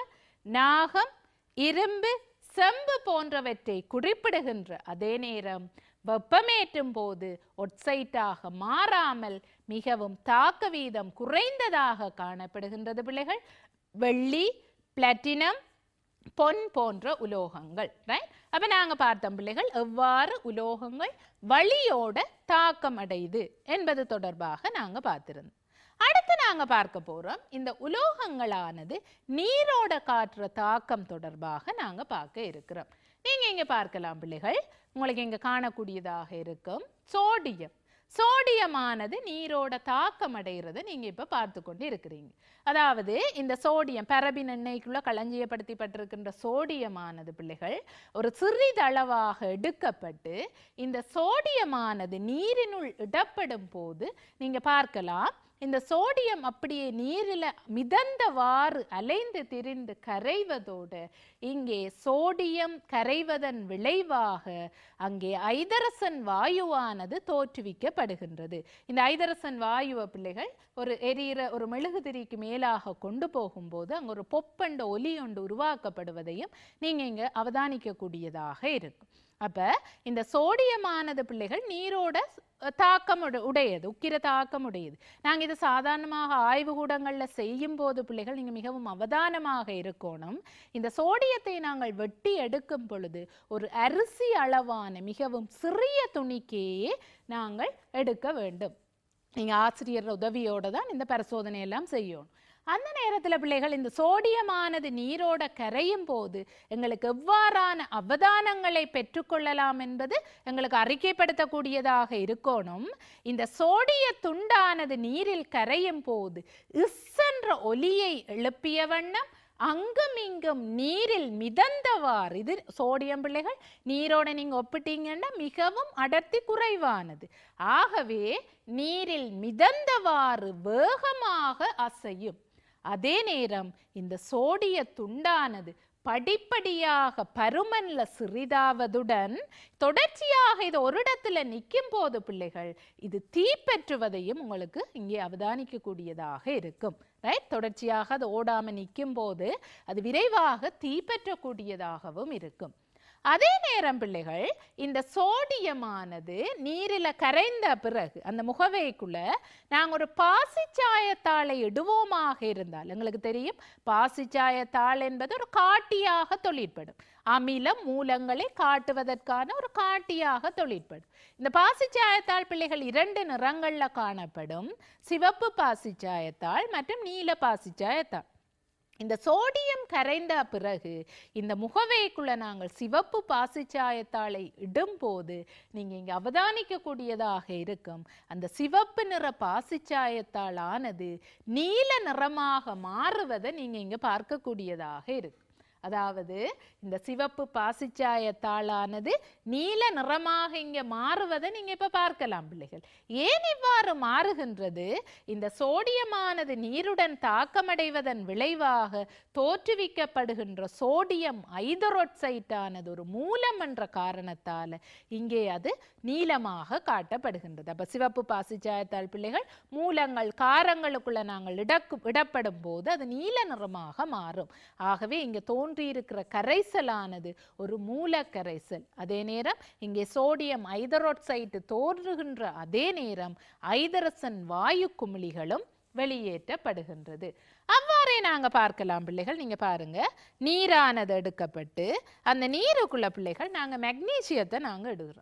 நாகம் இரும்பு செம்பு போன்றவற்றை குறிப்பிடுகின்ற அதே நேரம் வெப்பமேற்றும் போது ஒட்சைட்டாக மாறாமல் மிகவும் தாக்க வீதம் குறைந்ததாக காணப்படுகின்றது பிள்ளைகள் வெள்ளி பிளாட்டினம் பொன் போன்ற உலோகங்கள் ரைட் அப்ப நாங்க பார்த்தோம் பிள்ளைகள் எவ்வாறு உலோகங்கள் வழியோட தாக்கம் அடையுது என்பது தொடர்பாக நாங்க பார்த்திருந்தோம் அடுத்து நாங்க பார்க்க போறோம் இந்த உலோகங்களானது நீரோட காட்டுற தாக்கம் தொடர்பாக நாங்க பார்க்க இருக்கிறோம் நீங்க இங்க பார்க்கலாம் பிள்ளைகள் உங்களுக்கு இங்க காணக்கூடியதாக இருக்கும் சோடியம் சோடியமானது நீரோட தாக்கம் அடைகிறத நீங்க இப்ப பார்த்து கொண்டு இருக்கிறீங்க அதாவது இந்த சோடியம் பரபின் எண்ணெய்க்குள்ள களஞ்சியப்படுத்தப்பட்டிருக்கின்ற சோடியமானது பிள்ளைகள் ஒரு சிறிதளவாக எடுக்கப்பட்டு இந்த சோடியமானது நீரினுள் இடப்படும் போது நீங்க பார்க்கலாம் இந்த சோடியம் அப்படியே நீரில் மிதந்தவாறு அலைந்து திரிந்து கரைவதோடு இங்கே சோடியம் கரைவதன் விளைவாக அங்கே ஐதரசன் வாயுவானது தோற்றுவிக்கப்படுகின்றது இந்த ஐதரசன் வாயுவ பிள்ளைகள் ஒரு எரியிற ஒரு மெழுகுதிரிக்கு மேலாக கொண்டு போகும்போது அங்கே ஒரு பொப்பண்ட ஒலி ஒன்று உருவாக்கப்படுவதையும் நீங்க இங்க அவதானிக்கக்கூடியதாக இருக்கும் அப்ப இந்த சோடியமானது பிள்ளைகள் நீரோட அஹ், தாக்கம் உட- உடையது உக்கிர தாக்கம் உடையது நாங்க இது சாதாரணமாக ஆய்வுகூடங்கள்ல செய்யும் போது பிள்ளைகள் நீங்க மிகவும் அவதானமாக இருக்கணும் இந்த சோடியத்தை நாங்கள் வெட்டி எடுக்கும் பொழுது ஒரு அரிசி அளவான மிகவும் சிறிய துணிக்கையே நாங்கள் எடுக்க வேண்டும் நீங்க ஆசிரியர் உதவியோட தான் இந்த பரிசோதனை எல்லாம் செய்யணும் அந்த நேரத்துல பிள்ளைகள் இந்த சோடியமானது நீரோட கரையும் போது எங்களுக்கு எவ்வாறான அவதானங்களை பெற்றுக்கொள்ளலாம் என்பது எங்களுக்கு அறிக்கைப்படுத்தக்கூடியதாக இருக்கணும் இந்த சோடிய துண்டானது நீரில் கரையும் போது இஸ்ஸென்ற ஒலியை எழுப்பிய வண்ணம் அங்கும் இங்கும் நீரில் மிதந்தவாறு இது சோடியம் பிள்ளைகள் நீரோட நீங்க ஒப்பிட்டீங்கன்னா மிகவும் அடர்த்தி குறைவானது ஆகவே நீரில் மிதந்தவாறு வேகமாக அசையும் அதே நேரம் இந்த சோடிய துண்டானது படிப்படியாக பருமன்ல சிறிதாவதுடன் தொடர்ச்சியாக இது ஒரு இடத்துல நிற்கும் போது பிள்ளைகள் இது தீப்பற்றுவதையும் உங்களுக்கு இங்கே அவதானிக்கக்கூடியதாக இருக்கும் ரைட் தொடர்ச்சியாக அது ஓடாம நிற்கும் போது அது விரைவாக தீப்பற்றக்கூடியதாகவும் இருக்கும் அதே நேரம் பிள்ளைகள் இந்த சோடியமானது நீரில கரைந்த பிறகு அந்த முகவைக்குள்ள நாங்க ஒரு பாசிச்சாயத்தாளை இடுவோமாக இருந்தால் எங்களுக்கு தெரியும் பாசிச்சாயத்தாள் என்பது ஒரு காட்டியாக தொழிற்படும் அமிலம் மூலங்களை காட்டுவதற்கான ஒரு காட்டியாக தொழிற்படும் இந்த பாசிச்சாயத்தாள் பிள்ளைகள் இரண்டு நிறங்கள்ல காணப்படும் சிவப்பு பாசிச்சாயத்தாள் மற்றும் நீல பாசிச்சாயத்தாள் இந்த சோடியம் கரைந்த பிறகு இந்த முகவைக்குள்ள நாங்கள் சிவப்பு பாசிச்சாயத்தாளை இடும்போது நீங்க இங்க அவதானிக்கக்கூடியதாக இருக்கும் அந்த சிவப்பு நிற பாசிச்சாயத்தாளானது நீல நிறமாக மாறுவதை நீங்க இங்க பார்க்கக்கூடியதாக இருக்கும் அதாவது இந்த சிவப்பு பாசிச்சாயத்தாளானது நீல நிறமாக இங்க மாறுவதை நீங்க இப்ப பார்க்கலாம் பிள்ளைகள் ஏன் இவ்வாறு மாறுகின்றது இந்த சோடியமானது நீருடன் தாக்கமடைவதன் விளைவாக தோற்றுவிக்கப்படுகின்ற சோடியம் ஐதரோட்சைட்டானது ஒரு மூலம் என்ற காரணத்தால இங்கே அது நீலமாக காட்டப்படுகின்றது அப்ப சிவப்பு பாசிச்சாயத்தாள் பிள்ளைகள் மூலங்கள் காரங்களுக்குள்ள நாங்கள் இடக்கு இடப்படும் போது அது நீல நிறமாக மாறும் ஆகவே இங்க தோன்றியிருக்கிற கரைசலானது ஒரு மூல கரைசல் அதே நேரம் இங்கே சோடியம் ஐதரோட்சைட்டு தோன்றுகின்ற அதே நேரம் ஐதரசன் வாயு குமிழிகளும் வெளியேற்றப்படுகின்றது அவ்வாறே நாங்க பார்க்கலாம் பிள்ளைகள் நீங்க பாருங்க நீரானது எடுக்கப்பட்டு அந்த நீருக்குள்ள பிள்ளைகள் நாங்க மெக்னீசியத்தை நாங்க எடுக்கிறோம்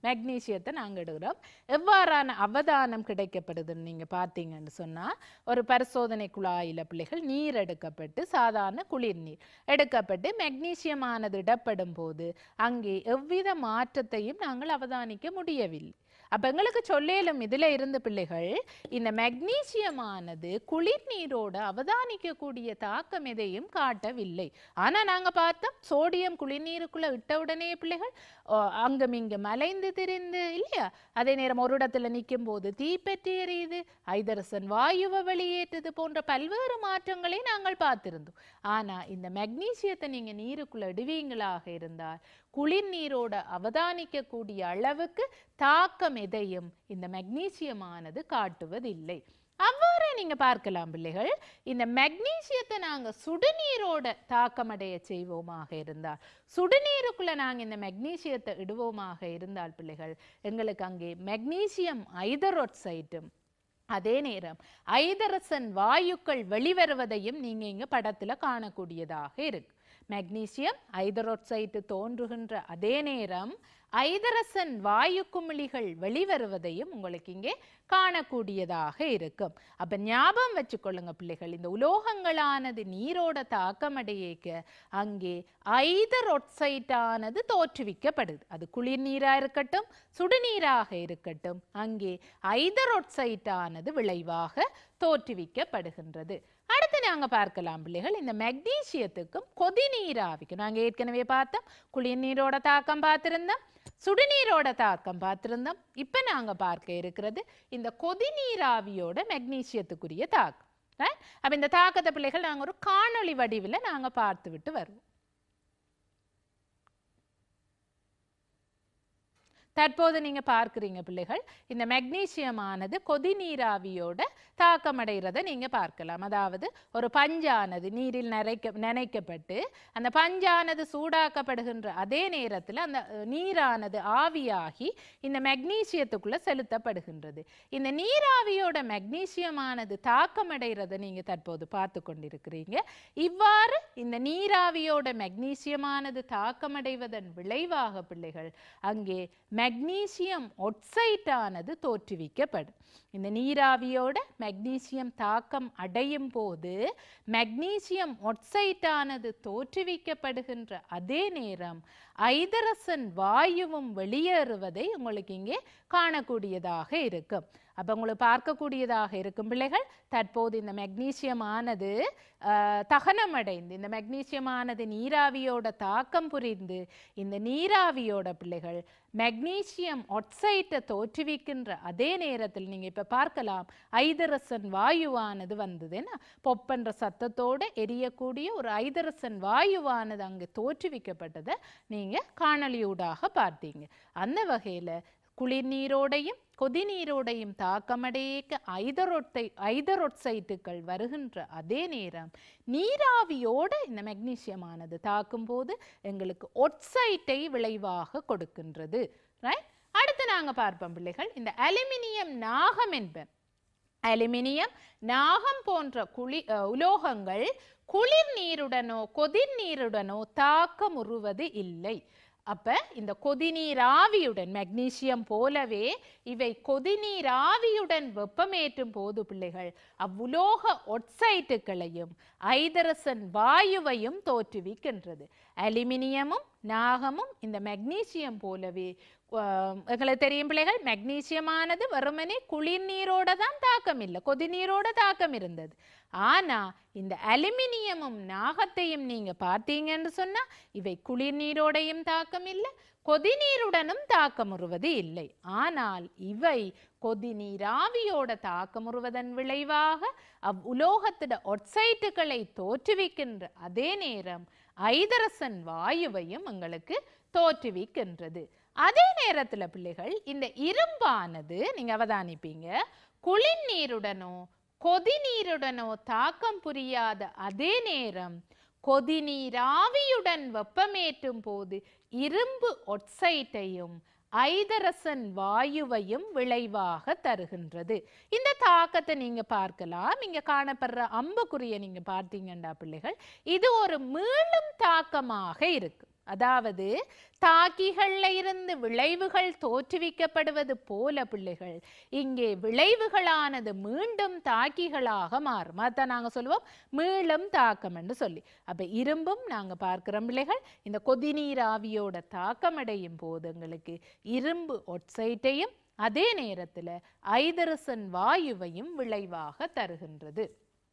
மெக்னீசியத்தை நாங்கள் எடுக்கிறோம் எவ்வாறான அவதானம் கிடைக்கப்படுதுன்னு நீங்கள் பார்த்தீங்கன்னு சொன்னால் ஒரு பரிசோதனை குழாயில் பிள்ளைகள் நீர் எடுக்கப்பட்டு சாதாரண குளிர் நீர் எடுக்கப்பட்டு மெக்னீசியமானது இடப்படும் போது அங்கே எவ்வித மாற்றத்தையும் நாங்கள் அவதானிக்க முடியவில்லை அப்ப எங்களுக்கு சொல்லேலும் இதுல இருந்து பிள்ளைகள் இந்த மெக்னீசியமானது குளிர் நீரோட அவதானிக்கக்கூடிய தாக்கம் எதையும் காட்டவில்லை ஆனா நாங்க பார்த்தோம் சோடியம் குளிர்நீருக்குள்ள விட்ட உடனே பிள்ளைகள் அஹ், அங்கும் இங்கு மலைந்து திரிந்து இல்லையா அதே நேரம் ஒரு இடத்துல நிற்கும் போது தீப்பற்றி எரியுது ஐதரசன் வாயுவை வெளியேற்றுது போன்ற பல்வேறு மாற்றங்களை நாங்கள் பார்த்திருந்தோம் ஆனா இந்த மெக்னீசியத்தை நீங்க நீருக்குள்ள இடுவீங்களாக இருந்தால் குளிர் நீரோட அவதானிக்கக்கூடிய அளவுக்கு தாக்கம் எதையும் இந்த மெக்னீசியமானது காட்டுவதில்லை அவ்வாறே நீங்க பார்க்கலாம் பிள்ளைகள் இந்த மெக்னீசியத்தை நாங்க சுடுநீரோட தாக்கமடைய செய்வோமாக இருந்தால் சுடுநீருக்குள்ள நாங்க இந்த மெக்னீசியத்தை இடுவோமாக இருந்தால் பிள்ளைகள் எங்களுக்கு அங்கே மெக்னீசியம் ஐதரோட்சைட்டும் அதே நேரம் ஐதரசன் வாயுக்கள் வெளிவருவதையும் நீங்க இங்க படத்துல காணக்கூடியதாக இருக்கு மெக்னீசியம் ஐதரோட்சைட்டு தோன்றுகின்ற அதே நேரம் ஐதரசன் வாயு குமிழிகள் வெளிவருவதையும் உங்களுக்கு இங்கே காணக்கூடியதாக இருக்கும் அப்ப ஞாபகம் வச்சுக்கொள்ளுங்க பிள்ளைகள் இந்த உலோகங்களானது நீரோட தாக்கமடையேக்க அங்கே ஐதரொட்சைட்டானது தோற்றுவிக்கப்படுது அது குளிர் நீரா இருக்கட்டும் சுடுநீராக இருக்கட்டும் அங்கே ஐதரொட்சைட்டானது விளைவாக தோற்றுவிக்கப்படுகின்றது அடுத்து நாங்க பார்க்கலாம் பிள்ளைகள் இந்த மெக்னீசியத்துக்கும் கொதிநீராவிக்கும் நாங்க ஏற்கனவே பார்த்தோம் குளிர் நீரோட தாக்கம் பார்த்திருந்தோம் சுடுநீரோட தாக்கம் பார்த்திருந்தோம் இப்ப நாங்க பார்க்க இருக்கிறது இந்த கொதிநீராவியோட மெக்னீசியத்துக்குரிய தாக்கம் right? அப்ப இந்த தாக்கத்தை பிள்ளைகள் நாங்க ஒரு காணொளி வடிவில் நாங்க பார்த்து விட்டு வருவோம் தற்போது நீங்க பார்க்கிறீங்க பிள்ளைகள் இந்த மெக்னீசியமானது கொதிநீராவியோட தாக்கமடைகிறத நீங்க பார்க்கலாம் அதாவது ஒரு பஞ்சானது நீரில் நனைக்க நனைக்கப்பட்டு அந்த பஞ்சானது சூடாக்கப்படுகின்ற அதே நேரத்தில் அந்த அஹ், நீரானது ஆவியாகி இந்த மெக்னீசியத்துக்குள்ள செலுத்தப்படுகின்றது இந்த நீராவியோட மெக்னீசியமானது தாக்கமடைகிறத நீங்க தற்போது பார்த்து கொண்டிருக்கிறீங்க இவ்வாறு இந்த நீராவியோட மெக்னீசியமானது தாக்கமடைவதன் விளைவாக பிள்ளைகள் அங்கே மெக்னீசியம் ஒட்சைட்டானது தோற்றுவிக்கப்படும் இந்த நீராவியோட மெக்னீசியம் தாக்கம் அடையும் போது மெக்னீசியம் ஒட்சைட்டானது தோற்றுவிக்கப்படுகின்ற அதே நேரம் ஐதரசன் வாயுவும் வெளியேறுவதை உங்களுக்கு இங்கே காணக்கூடியதாக இருக்கும் அப்போ உங்களுக்கு பார்க்கக்கூடியதாக இருக்கும் பிள்ளைகள் தற்போது இந்த மெக்னீசியமானது ஆஹ், தகனமடைந்து இந்த மெக்னீசியமானது நீராவியோட தாக்கம் புரிந்து இந்த நீராவியோட பிள்ளைகள் மெக்னீசியம் ஒட்சைட்டை தோற்றுவிக்கின்ற அதே நேரத்தில் நீங்க இப்ப பார்க்கலாம் ஐதரசன் வாயுவானது வந்ததுன்னா பொப்பன்ற சத்தத்தோட எரியக்கூடிய ஒரு ஐதரசன் வாயுவானது அங்கே தோற்றுவிக்கப்பட்டதை நீங்க காணொளியூடாக பார்த்தீங்க அந்த வகையில குளிர் நீரோடையும் கொதிநீரோடையும் தாக்கமடையேக்க ஐதரொட்டை ஐதரொட்சைட்டுகள் வருகின்ற அதே நேரம் நீராவியோட இந்த மெக்னீசியமானது தாக்கும் போது எங்களுக்கு ஒட்சைட்டை விளைவாக கொடுக்கின்றது ரைட் அடுத்து நாங்க பார்ப்போம் பிள்ளைகள் இந்த அலுமினியம் நாகம் என்பர் அலுமினியம் நாகம் போன்ற குளி அஹ், உலோகங்கள் குளிர் நீருடனோ கொதிர் நீருடனோ தாக்கமுறுவது இல்லை அப்ப இந்த கொதிநீர் ஆவியுடன் மெக்னீசியம் போலவே இவை கொதிநீர் ஆவியுடன் வெப்பமேற்றும் போது பிள்ளைகள் அவ்வுலோக ஒட்சைட்டுகளையும் ஐதரசன் வாயுவையும் தோற்றுவிக்கின்றது அலுமினியமும் நாகமும் இந்த மெக்னீசியம் போலவே ஆஹ், எங்களுக்கு தெரியும் பிள்ளைகள் மெக்னீசியமானது வெறுமனே குளிர் நீரோட தான் தாக்கம் இல்லை கொதிநீரோட தாக்கம் இருந்தது ஆனா இந்த அலுமினியமும் நாகத்தையும் நீங்க பார்த்தீங்கன்னு சொன்னா இவை குளிர் நீரோடையும் தாக்கம் இல்லை கொதிநீருடனும் தாக்கமுறுவது இல்லை ஆனால் இவை கொதிநீராவியோட தாக்கமுறுவதன் விளைவாக அவ் உலோகத்திட ஒட்சைட்டுகளை தோற்றுவிக்கின்ற அதே நேரம் ஐதரசன் வாயுவையும் எங்களுக்கு தோற்றுவிக்கின்றது அதே நேரத்துல பிள்ளைகள் இந்த இரும்பானது நீங்க அவதானிப்பீங்க குளிர் நீருடனோ கொதிநீருடனோ தாக்கம் புரியாத அதே நேரம் கொதிநீராவியுடன் வெப்பமேற்றும் போது இரும்பு ஒட்சைட்டையும் ஐதரசன் வாயுவையும் விளைவாக தருகின்றது இந்த தாக்கத்தை நீங்க பார்க்கலாம் இங்க காணப்படுற அம்புக்குறியை நீங்க பார்த்தீங்கண்டா பிள்ளைகள் இது ஒரு மீளும் தாக்கமாக இருக்கு அதாவது தாக்கிகள்ல இருந்து விளைவுகள் தோற்றுவிக்கப்படுவது போல பிள்ளைகள் இங்கே விளைவுகளானது மீண்டும் தாக்கிகளாக மாறும் அதான் நாங்க சொல்லுவோம் மீளும் தாக்கம் என்று சொல்லி அப்ப இரும்பும் நாங்க பார்க்கிறோம் பிள்ளைகள் இந்த கொதிநீர் ஆவியோட தாக்கம் அடையும் போது எங்களுக்கு இரும்பு ஒட்சைட்டையும் அதே நேரத்துல ஐதரசன் வாயுவையும் விளைவாக தருகின்றது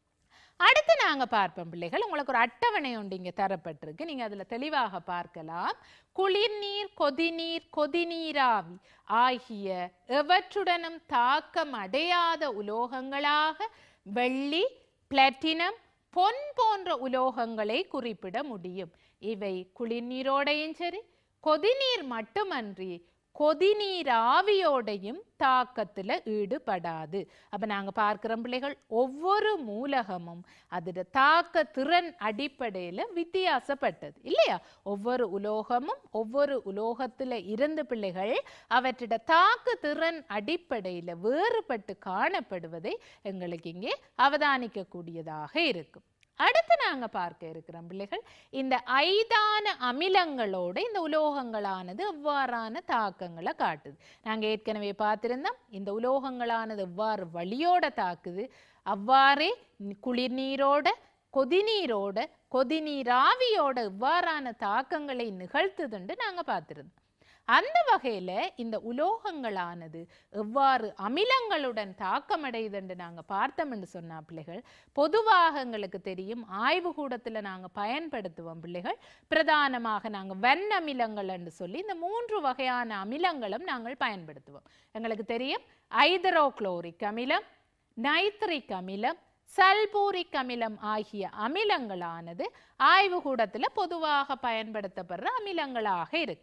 அடுத்து நாங்க பார்ப்போம் பிள்ளைகள் உங்களுக்கு ஒரு அட்டவணை ஒன்று இங்க தரப்பட்டிருக்கு நீங்க அதுல தெளிவாக பார்க்கலாம் குளிர்நீர் கொதிநீர் கொதிநீராவி ஆகிய எவற்றுடனும் தாக்கம் அடையாத உலோகங்களாக வெள்ளி பிளாட்டினம் பொன் போன்ற உலோகங்களை குறிப்பிட முடியும் இவை குளிர்நீரோடையும் சரி கொதிநீர் மட்டுமன்றி கொதிநீர் ஆவியோடையும் தாக்கத்துல ஈடுபடாது அப்ப நாங்க பார்க்கிறோம் பிள்ளைகள் ஒவ்வொரு மூலகமும் அதோட தாக்க திறன் அடிப்படையில வித்தியாசப்பட்டது இல்லையா ஒவ்வொரு உலோகமும் ஒவ்வொரு உலோகத்துல இருந்து பிள்ளைகள் அவற்றோட தாக்கு திறன் அடிப்படையில வேறுபட்டு காணப்படுவதை எங்களுக்கு இங்கே அவதானிக்க கூடியதாக இருக்கும் அடுத்து நாங்க பார்க்க இருக்கிறோம் பிள்ளைகள் இந்த ஐதான அமிலங்களோட இந்த உலோகங்களானது எவ்வாறான தாக்கங்களை காட்டுது நாங்க ஏற்கனவே பார்த்திருந்தோம் இந்த உலோகங்களானது எவ்வாறு வழியோட தாக்குது அவ்வாறே குளிர்நீரோட கொதிநீரோட கொதிநீராவியோட இவ்வாறான தாக்கங்களை நிகழ்த்துதுண்டு நாங்க பார்த்திருந்தோம் அந்த வகையில இந்த உலோகங்களானது எவ்வாறு அமிலங்களுடன் தாக்கமடையுதுன்னு நாங்க பார்த்தோம் என்று சொன்னா பிள்ளைகள் பொதுவாக எங்களுக்கு தெரியும் ஆய்வு கூடத்துல நாங்க பயன்படுத்துவோம் பிள்ளைகள் பிரதானமாக நாங்க வெண் அமிலங்கள் என்று சொல்லி இந்த மூன்று வகையான அமிலங்களும் நாங்கள் பயன்படுத்துவோம் எங்களுக்கு தெரியும் ஐதரோக்ளோரிக் அமிலம் நைட்ரிக் அமிலம் சல்பூரிக் அமிலம் ஆகிய அமிலங்களானது ஆய்வுகூடத்துல பொதுவாக பயன்படுத்தப்படுற அமிலங்களாக இருக்கு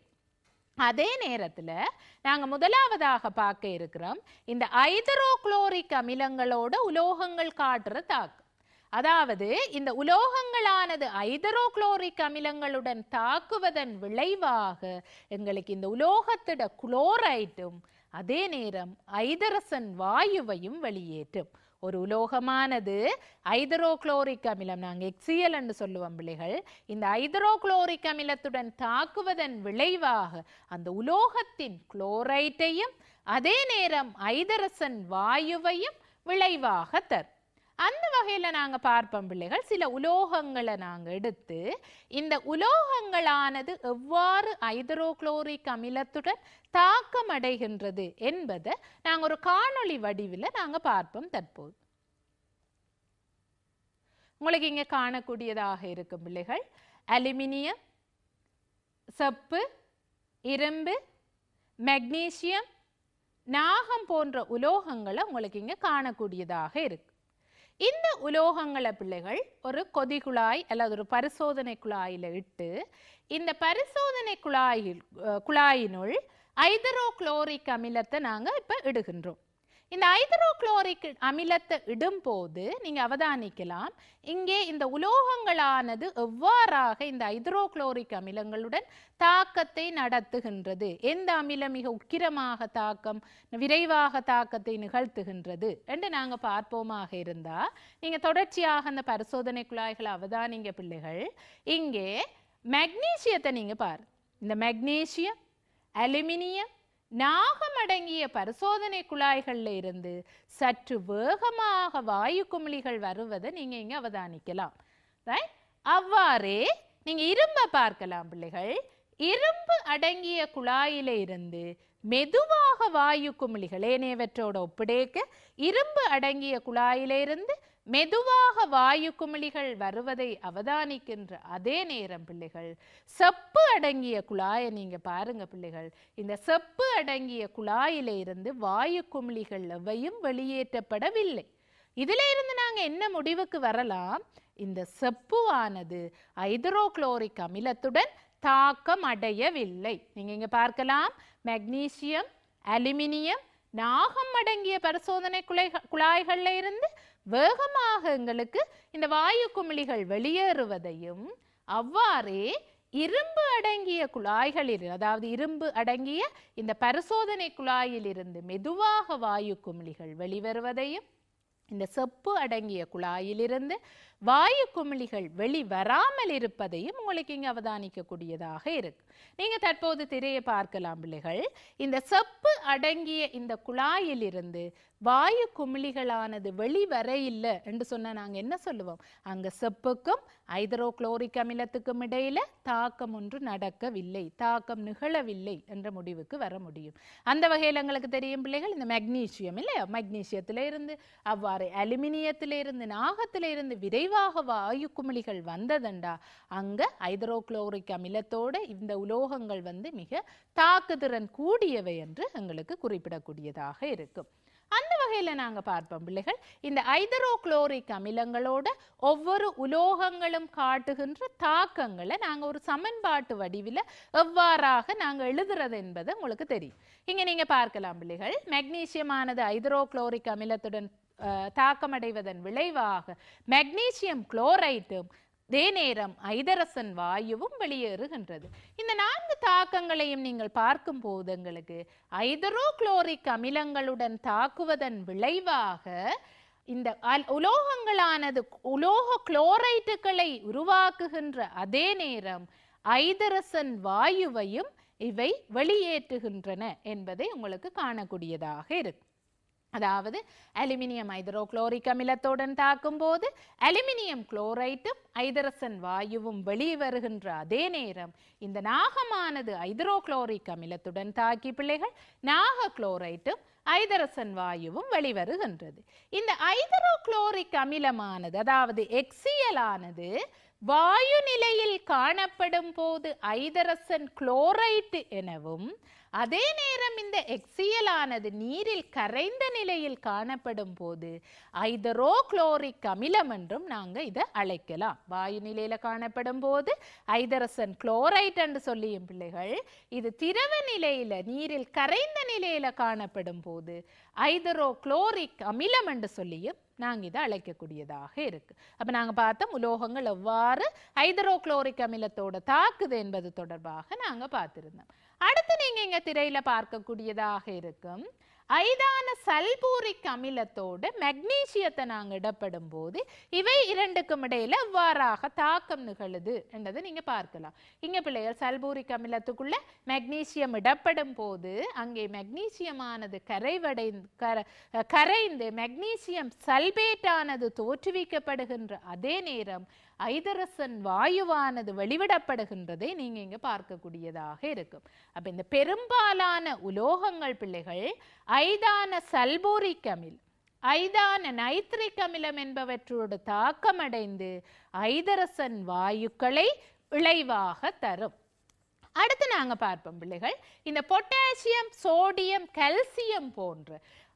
அதே நேரத்துல நாங்க முதலாவதாக பார்க்க இருக்கிறோம் இந்த ஐதரோக்ளோரிக் அமிலங்களோட உலோகங்கள் காட்டுற தாக்கம் அதாவது இந்த உலோகங்களானது ஐதரோக்ளோரிக் அமிலங்களுடன் தாக்குவதன் விளைவாக எங்களுக்கு இந்த உலோகத்திட குளோரைட்டும் அதே நேரம் ஐதரசன் வாயுவையும் வெளியேற்றும் ஒரு உலோகமானது ஐதரோக்ளோரிக் அமிலம் நாங்கள் எக்ஸியல் என்று சொல்லுவோம் பிள்ளைகள் இந்த ஐதரோக்ளோரிக் அமிலத்துடன் தாக்குவதன் விளைவாக அந்த உலோகத்தின் குளோரைட்டையும் அதே நேரம் ஐதரசன் வாயுவையும் விளைவாக தரும் அந்த வகையில நாங்க பார்ப்போம் பிள்ளைகள் சில உலோகங்களை நாங்க எடுத்து இந்த உலோகங்களானது எவ்வாறு ஐதரோக்ளோரிக் அமிலத்துடன் தாக்கம் அடைகின்றது என்பதை நாங்க ஒரு காணொளி வடிவில் நாங்க பார்ப்போம் தற்போது உங்களுக்கு இங்க காணக்கூடியதாக இருக்கும் பிள்ளைகள் அலுமினியம் செப்பு இரும்பு மெக்னீசியம் நாகம் போன்ற உலோகங்களை உங்களுக்கு இங்க காணக்கூடியதாக இருக்கு இந்த உலோகங்களை பிள்ளைகள் ஒரு கொதிகுழாய் அல்லது ஒரு பரிசோதனை குழாயில இட்டு இந்த பரிசோதனை குழாயில் அஹ், குழாயினுள் ஐதரோக்ளோரிக் அமிலத்தை நாங்க இப்ப இடுகின்றோம் இந்த ஐதரோக்ளோரிக் அமிலத்தை இடும்போது நீங்க அவதானிக்கலாம் இங்கே இந்த உலோகங்களானது எவ்வாறாக இந்த ஐதரோக்ளோரிக் அமிலங்களுடன் தாக்கத்தை நடத்துகின்றது எந்த அமிலம் மிக உக்கிரமாக தாக்கம் விரைவாக தாக்கத்தை நிகழ்த்துகின்றது என்று நாங்க பார்ப்போமாக இருந்தா நீங்க தொடர்ச்சியாக அந்த பரிசோதனை குழாய்களை அவதானிங்க பிள்ளைகள் இங்கே மெக்னீசியத்தை நீங்க பாரு இந்த மெக்னீசியம் அலுமினியம் நாகம் அடங்கிய பரிசோதனை குழாய்கள்ல இருந்து சற்று வேகமாக வாயு குமிழிகள் வருவதை நீங்க இங்க அவதானிக்கலாம் ரைட் அவ்வாறே நீங்க இரும்பை பார்க்கலாம் பிள்ளைகள் இரும்பு அடங்கிய குழாயில இருந்து மெதுவாக வாயு குமிழிகள் ஏனையவற்றோட ஒப்பிடேக்க இரும்பு அடங்கிய குழாயில இருந்து மெதுவாக வாயு குமிழிகள் வருவதை அவதானிக்கின்ற அதே நேரம் பிள்ளைகள் செப்பு அடங்கிய குழாயை நீங்க பாருங்க பிள்ளைகள் இந்த செப்பு அடங்கிய குழாயில இருந்து வாயு குமிழிகள் எவையும் வெளியேற்றப்படவில்லை இதுல இருந்து நாங்க என்ன முடிவுக்கு வரலாம் இந்த செப்புவானது ஐதரோக்ளோரிக் அமிலத்துடன் தாக்கம் அடையவில்லை நீங்க இங்க பார்க்கலாம் மெக்னீசியம் அலுமினியம் நாகம் அடங்கிய பரிசோதனை குழாய் குழாய்கள்ல இருந்து வேகமாக எங்களுக்கு இந்த வாயு குமிழிகள் வெளியேறுவதையும் அவ்வாறே இரும்பு அடங்கிய குழாய்களில் அதாவது இரும்பு அடங்கிய இந்த பரிசோதனை குழாயில் இருந்து மெதுவாக வாயு குமிழிகள் வெளிவருவதையும் இந்த செப்பு அடங்கிய குழாயிலிருந்து வாயு குமிழிகள் வெளி வராமல் இருப்பதையும் உங்களுக்கு இங்கே அவதானிக்கக்கூடியதாக இருக்கு நீங்க தற்போது திரையை பார்க்கலாம் பிள்ளைகள் இந்த செப்பு அடங்கிய இந்த குழாயிலிருந்து வாயு குமிழிகளானது வெளி வர இல்லை என்று சொன்னா நாங்க என்ன சொல்லுவோம் அங்க செப்புக்கும் ஐதரோக்ளோரிக் அமிலத்துக்கும் இடையில தாக்கம் ஒன்று நடக்கவில்லை தாக்கம் நிகழவில்லை என்ற முடிவுக்கு வர முடியும் அந்த வகையில் எங்களுக்கு தெரியும் பிள்ளைகள் இந்த மெக்னீசியம் இல்லையா மெக்னீசியத்தில இருந்து அவ்வாறு அலுமினியத்தில இருந்து நாகத்தில இருந்து விரைவாக வாயு குமிழிகள் வந்ததண்டா அங்க ஐதரோக்ளோரிக் அமிலத்தோட இந்த உலோகங்கள் வந்து மிக தாக்குதிறன் கூடியவை என்று எங்களுக்கு குறிப்பிடக்கூடியதாக இருக்கும் அந்த வகையில நாங்க பார்ப்போம் பிள்ளைகள் இந்த ஐதரோக்ளோரிக் அமிலங்களோட ஒவ்வொரு உலோகங்களும் காட்டுகின்ற தாக்கங்களை நாங்க ஒரு சமன்பாட்டு வடிவில எவ்வாறாக நாங்க எழுதுறது என்பது உங்களுக்கு தெரியும் இங்க நீங்க பார்க்கலாம் பிள்ளைகள் மெக்னீசியமானது ஐதரோக்ளோரிக் அமிலத்துடன் அஹ், தாக்கமடைவதன் விளைவாக மெக்னீசியம் குளோரைட்டும் அதே நேரம் ஐதரசன் வாயுவும் வெளியேறுகின்றது இந்த நான்கு தாக்கங்களையும் நீங்கள் பார்க்கும் போது எங்களுக்கு ஐதரோக்ளோரிக் அமிலங்களுடன் தாக்குவதன் விளைவாக இந்த அல்- உலோகங்களானது உலோக குளோரைட்டுகளை உருவாக்குகின்ற அதே நேரம் ஐதரசன் வாயுவையும் இவை வெளியேற்றுகின்றன என்பதை உங்களுக்கு காணக்கூடியதாக இருக்கு அதாவது அலுமினியம் ஐதரோக்ளோரிக் அமிலத்துடன் தாக்கும்போது அலுமினியம் குளோரைட்டும் ஐதரசன் வாயுவும் வெளியே வருகின்ற அதே நேரம் இந்த நாகமானது ஐதரோக்ளோரிக் அமிலத்துடன் தாக்கி பிள்ளைகள் நாக குளோரைட்டும் ஐதரசன் வாயுவும் வெளிவருகின்றது இந்த ஐதரோக்ளோரிக் அமிலமானது அதாவது எக்ஸியல் ஆனது வாயு நிலையில் காணப்படும் போது ஐதரசன் குளோரைட் எனவும் அதே நேரம் இந்த எக்ஸியல் ஆனது நீரில் கரைந்த நிலையில் காணப்படும் போது ஐதரோக்ளோரிக் அமிலம் என்றும் நாங்க இதை அழைக்கலாம் வாயு நிலையில காணப்படும் போது ஐதரசன் குளோரைட் என்று சொல்லியும் பிள்ளைகள் இது திரவ நிலையில நீரில் கரைந்த நிலையில காணப்படும் போது ஐதரோக்ளோரிக் அமிலம் என்று சொல்லியும் நாங்க இதை அழைக்கக்கூடியதாக இருக்கு அப்ப நாங்க பார்த்தோம் உலோகங்கள் எவ்வாறு ஹைதரோக்ளோரிக் அமிலத்தோட தாக்குது என்பது தொடர்பாக நாங்க பார்த்திருந்தோம் அடுத்து நீங்க இங்க திரையில பார்க்கக்கூடியதாக இருக்கும் ஐதான சல்பூரிக் அமிலத்தோட மெக்னீசியத்தை நாங்க இடப்படும் போது இவை இரண்டுக்கும் இடையில எவ்வாறாக தாக்கம் நிகழுது என்றதை நீங்க பார்க்கலாம் இங்க பிள்ளைகள் சல்பூரிக் அமிலத்துக்குள்ள மெக்னீசியம் இடப்படும் போது அங்கே மெக்னீசியமானது கரைவடை கர கரைந்து மெக்னீசியம் சல்பேட்டானது தோற்றுவிக்கப்படுகின்ற அதே நேரம் ஐதரசன் வாயுவானது வெளிவிடப்படுகின்றதை நீங்க இங்க பார்க்கக்கூடியதாக இருக்கும் அப்ப இந்த பெரும்பாலான உலோகங்கள் பிள்ளைகள் ஐதான சல்பூரிக் அமில் ஐதான நைட்ரிக் அமிலம் என்பவற்றோடு தாக்கமடைந்து ஐதரசன் வாயுக்களை விளைவாக தரும் அடுத்து நாங்க பார்ப்போம் பிள்ளைகள் இந்த பொட்டாசியம் சோடியம் கால்சியம் போன்ற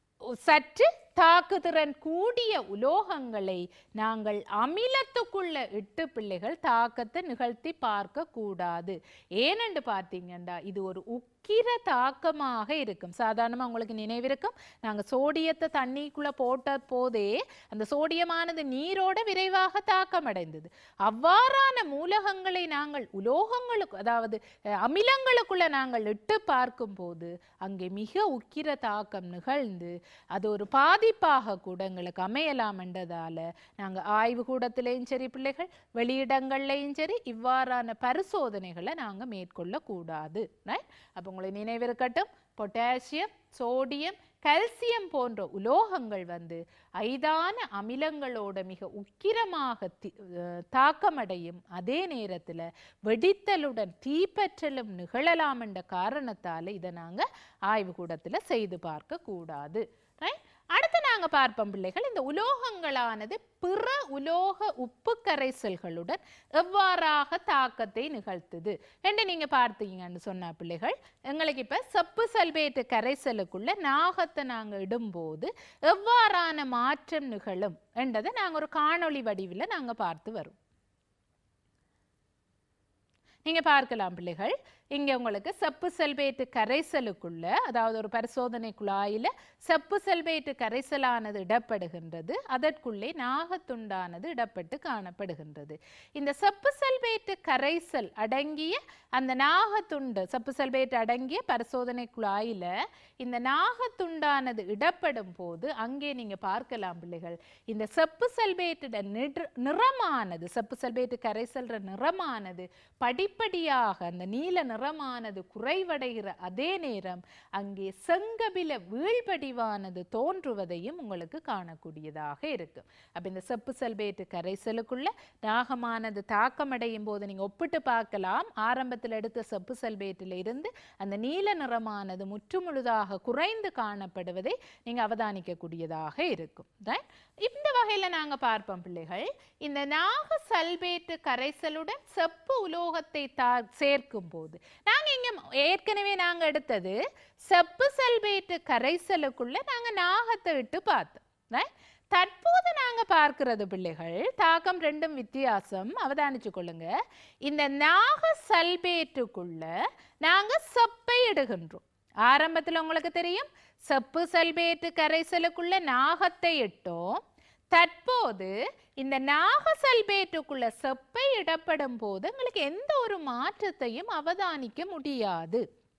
சற்று தாக்குதிறன் கூடிய உலோகங்களை நாங்கள் அமிலத்துக்குள்ள இட்டு பிள்ளைகள் தாக்கத்தை நிகழ்த்தி பார்க்க கூடாது ஏனென்று பார்த்தீங்கன்னா இது ஒரு உக்கிர தாக்கமாக இருக்கும் சாதாரணமாக உங்களுக்கு நினைவிருக்கும் நாங்கள் சோடியத்தை தண்ணிக்குள்ள போட்ட போதே அந்த சோடியமானது நீரோட விரைவாக தாக்கமடைந்தது அவ்வாறான மூலகங்களை நாங்கள் உலோகங்களுக்கு அதாவது அஹ், அமிலங்களுக்குள்ள நாங்கள் இட்டு பார்க்கும்போது அங்கே மிக உக்கிர தாக்கம் நிகழ்ந்து அது ஒரு பாதிப்பாக கூட எங்களுக்கு அமையலாம் என்றதால நாங்க ஆய்வு கூடத்திலையும் சரி பிள்ளைகள் வெளியிடங்கள்லையும் சரி இவ்வாறான பரிசோதனைகளை நாங்க மேற்கொள்ள கூடாது ரைட் அப்போ உங்களுக்கு நினைவிருக்கட்டும் பொட்டாசியம் சோடியம் கால்சியம் போன்ற உலோகங்கள் வந்து ஐதான அமிலங்களோட மிக உக்கிரமாக தி- அஹ் தாக்கமடையும் அதே நேரத்துல வெடித்தலுடன் தீப்பற்றலும் நிகழலாம் என்ற காரணத்தால இதை நாங்க ஆய்வுக்கூடத்துல செய்து பார்க்க கூடாது ரைட் அடுத்து நாங்க பார்ப்போம் பிள்ளைகள் இந்த உலோகங்களானது பிற உலோக உப்பு கரைசல்களுடன் எவ்வாறாக தாக்கத்தை நிகழ்த்துது என்று நீங்க பார்த்தீங்கன்னு சொன்னா பிள்ளைகள் எங்களுக்கு இப்ப செப்பு சல்பேட்டு கரைசலுக்குள்ள நாகத்தை நாங்க இடும்போது எவ்வாறான மாற்றம் நிகழும் என்றதை நாங்க ஒரு காணொளி வடிவில் நாங்க பார்த்து வரோம் நீங்க பார்க்கலாம் பிள்ளைகள் இங்க உங்களுக்கு செப்பு செல்பேட்டு கரைசலுக்குள்ள அதாவது ஒரு பரிசோதனை குழாயில செப்பு செல்பேட்டு கரைசலானது இடப்படுகின்றது அதற்குள்ளே நாகத்துண்டானது இடப்பட்டு காணப்படுகின்றது இந்த செப்பு செல்பேட்டு கரைசல் அடங்கிய அந்த நாகத்துண்டு செப்பு செல்பேட்டு அடங்கிய பரிசோதனை குழாயில இந்த நாகத்துண்டானது இடப்படும் போது அங்கே நீங்க பார்க்கலாம் பிள்ளைகள் இந்த செப்பு செல்பேட்டிட நிற- நிறமானது செப்பு செல்பேட்டு கரைசல்ற நிறமானது படிப்படியாக அந்த நீல நிறமானது குறைவடைகிற அதே நேரம் அங்கே செங்கபில வீழ்படிவானது தோன்றுவதையும் உங்களுக்கு காணக்கூடியதாக இருக்கும் அப்ப இந்த செப்பு செல்பேட்டு கரைசலுக்குள்ள நாகமானது தாக்கமடையும் போது நீங்க ஒப்பிட்டு பார்க்கலாம் ஆரம்பத்தில் எடுத்த செப்பு செல்பேட்டில் இருந்து அந்த நீல நிறமானது முற்றுமுழுதாக குறைந்து காணப்படுவதை நீங்க அவதானிக்கக்கூடியதாக இருக்கும் Right? இந்த வகையில நாங்க பார்ப்போம் பிள்ளைகள் இந்த நாக சல்பேட்டு கரைசலுடன் செப்பு உலோகத்தை தா சேர்க்கும் போது நாங்க இங்க ஏற்கனவே நாங்க எடுத்தது செப்பு சல்பேட்டு கரைசலுக்குள்ள நாங்க நாகத்தை விட்டு பார்த்தோம் Right? தற்போது நாங்க பார்க்கிறது பிள்ளைகள் தாக்கம் ரெண்டும் வித்தியாசம் அவதானிச்சு கொள்ளுங்க இந்த நாக சல்பேட்டுக்குள்ள நாங்க செப்பை இடுகின்றோம் ஆரம்பத்துல உங்களுக்கு தெரியும் செப்பு சல்பேட்டு கரைசலுக்குள்ள நாகத்தை இட்டோம் தற்போது இந்த நாக சல்பேட்டுக்குள்ள செப்பை இடப்படும் போது உங்களுக்கு எந்த ஒரு மாற்றத்தையும் அவதானிக்க முடியாது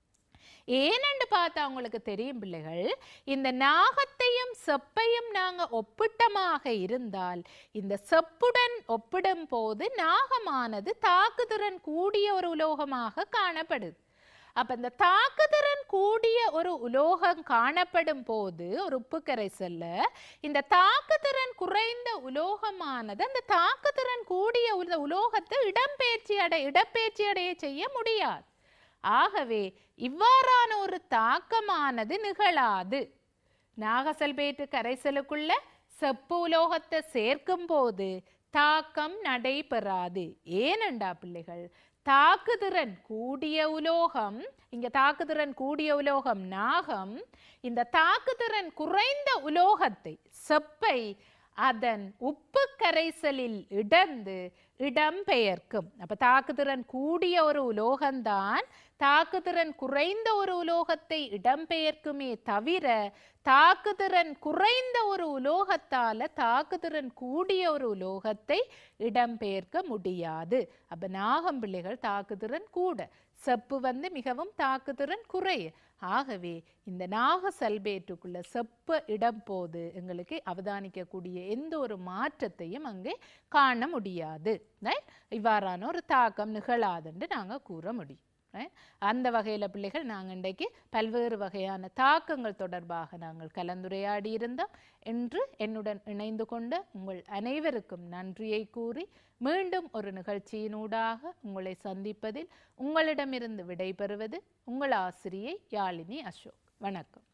ஏனென்று பார்த்தா உங்களுக்கு தெரியும் பிள்ளைகள் இந்த நாகத்தையும் செப்பையும் நாங்க ஒப்பிட்டமாக இருந்தால் இந்த செப்புடன் ஒப்பிடும் போது நாகமானது தாக்குதிறன் கூடிய ஒரு உலோகமாக காணப்படுது அப்ப இந்த தாக்குதிறன் கூடிய ஒரு உலோகம் காணப்படும் போது ஒரு உப்பு கரைசல்ல இந்த தாக்குதிறன் குறைந்த உலோகமானது அந்த தாக்குதிறன் கூடிய உல- உலோகத்தை இடம்பெயர்ச்சி அடை இடப்பெயர்ச்சி அடைய செய்ய முடியாது ஆகவே இவ்வாறான ஒரு தாக்கமானது நிகழாது நாகசல்பேட்டு கரைசலுக்குள்ள செப்பு உலோகத்தை சேர்க்கும் போது தாக்கம் நடைபெறாது ஏனண்டா பிள்ளைகள் தாக்குதிறன் கூடிய உலோகம் இங்க தாக்குதிறன் கூடிய உலோகம் நாகம் இந்த தாக்குதிறன் குறைந்த உலோகத்தை செப்பை அதன் உப்பு கரைசலில் இடந்து இடம்பெயர்க்கும் அப்ப தாக்குதிறன் கூடிய ஒரு உலோகம்தான் தாக்குதிறன் குறைந்த ஒரு உலோகத்தை இடம்பெயர்க்குமே தவிர தாக்குதிறன் குறைந்த ஒரு உலோகத்தால தாக்குதிறன் கூடிய ஒரு உலோகத்தை இடம்பெயர்க்க முடியாது அப்ப நாகம் பிள்ளைகள் தாக்குதிறன் கூட செப்பு வந்து மிகவும் தாக்குதிறன் குறைய ஆகவே இந்த நாக சல்பேட்டுக்குள்ள செப்ப இடம் போது எங்களுக்கு அவதானிக்கக்கூடிய எந்த ஒரு மாற்றத்தையும் அங்கே காண முடியாது right? இவ்வாறான ஒரு தாக்கம் நிகழாதுன்னு நாங்க கூற முடியும் right? அந்த வகையில பிள்ளைகள் நாங்கள் இன்றைக்கு பல்வேறு வகையான தாக்கங்கள் தொடர்பாக நாங்கள் கலந்துரையாடி இருந்தோம் என்று என்னுடன் இணைந்து கொண்ட உங்கள் அனைவருக்கும் நன்றியை கூறி மீண்டும் ஒரு நிகழ்ச்சியினூடாக உங்களை சந்திப்பதில் உங்களிடமிருந்து விடைபெறுவது உங்கள் ஆசிரியை யாழினி அசோக் வணக்கம்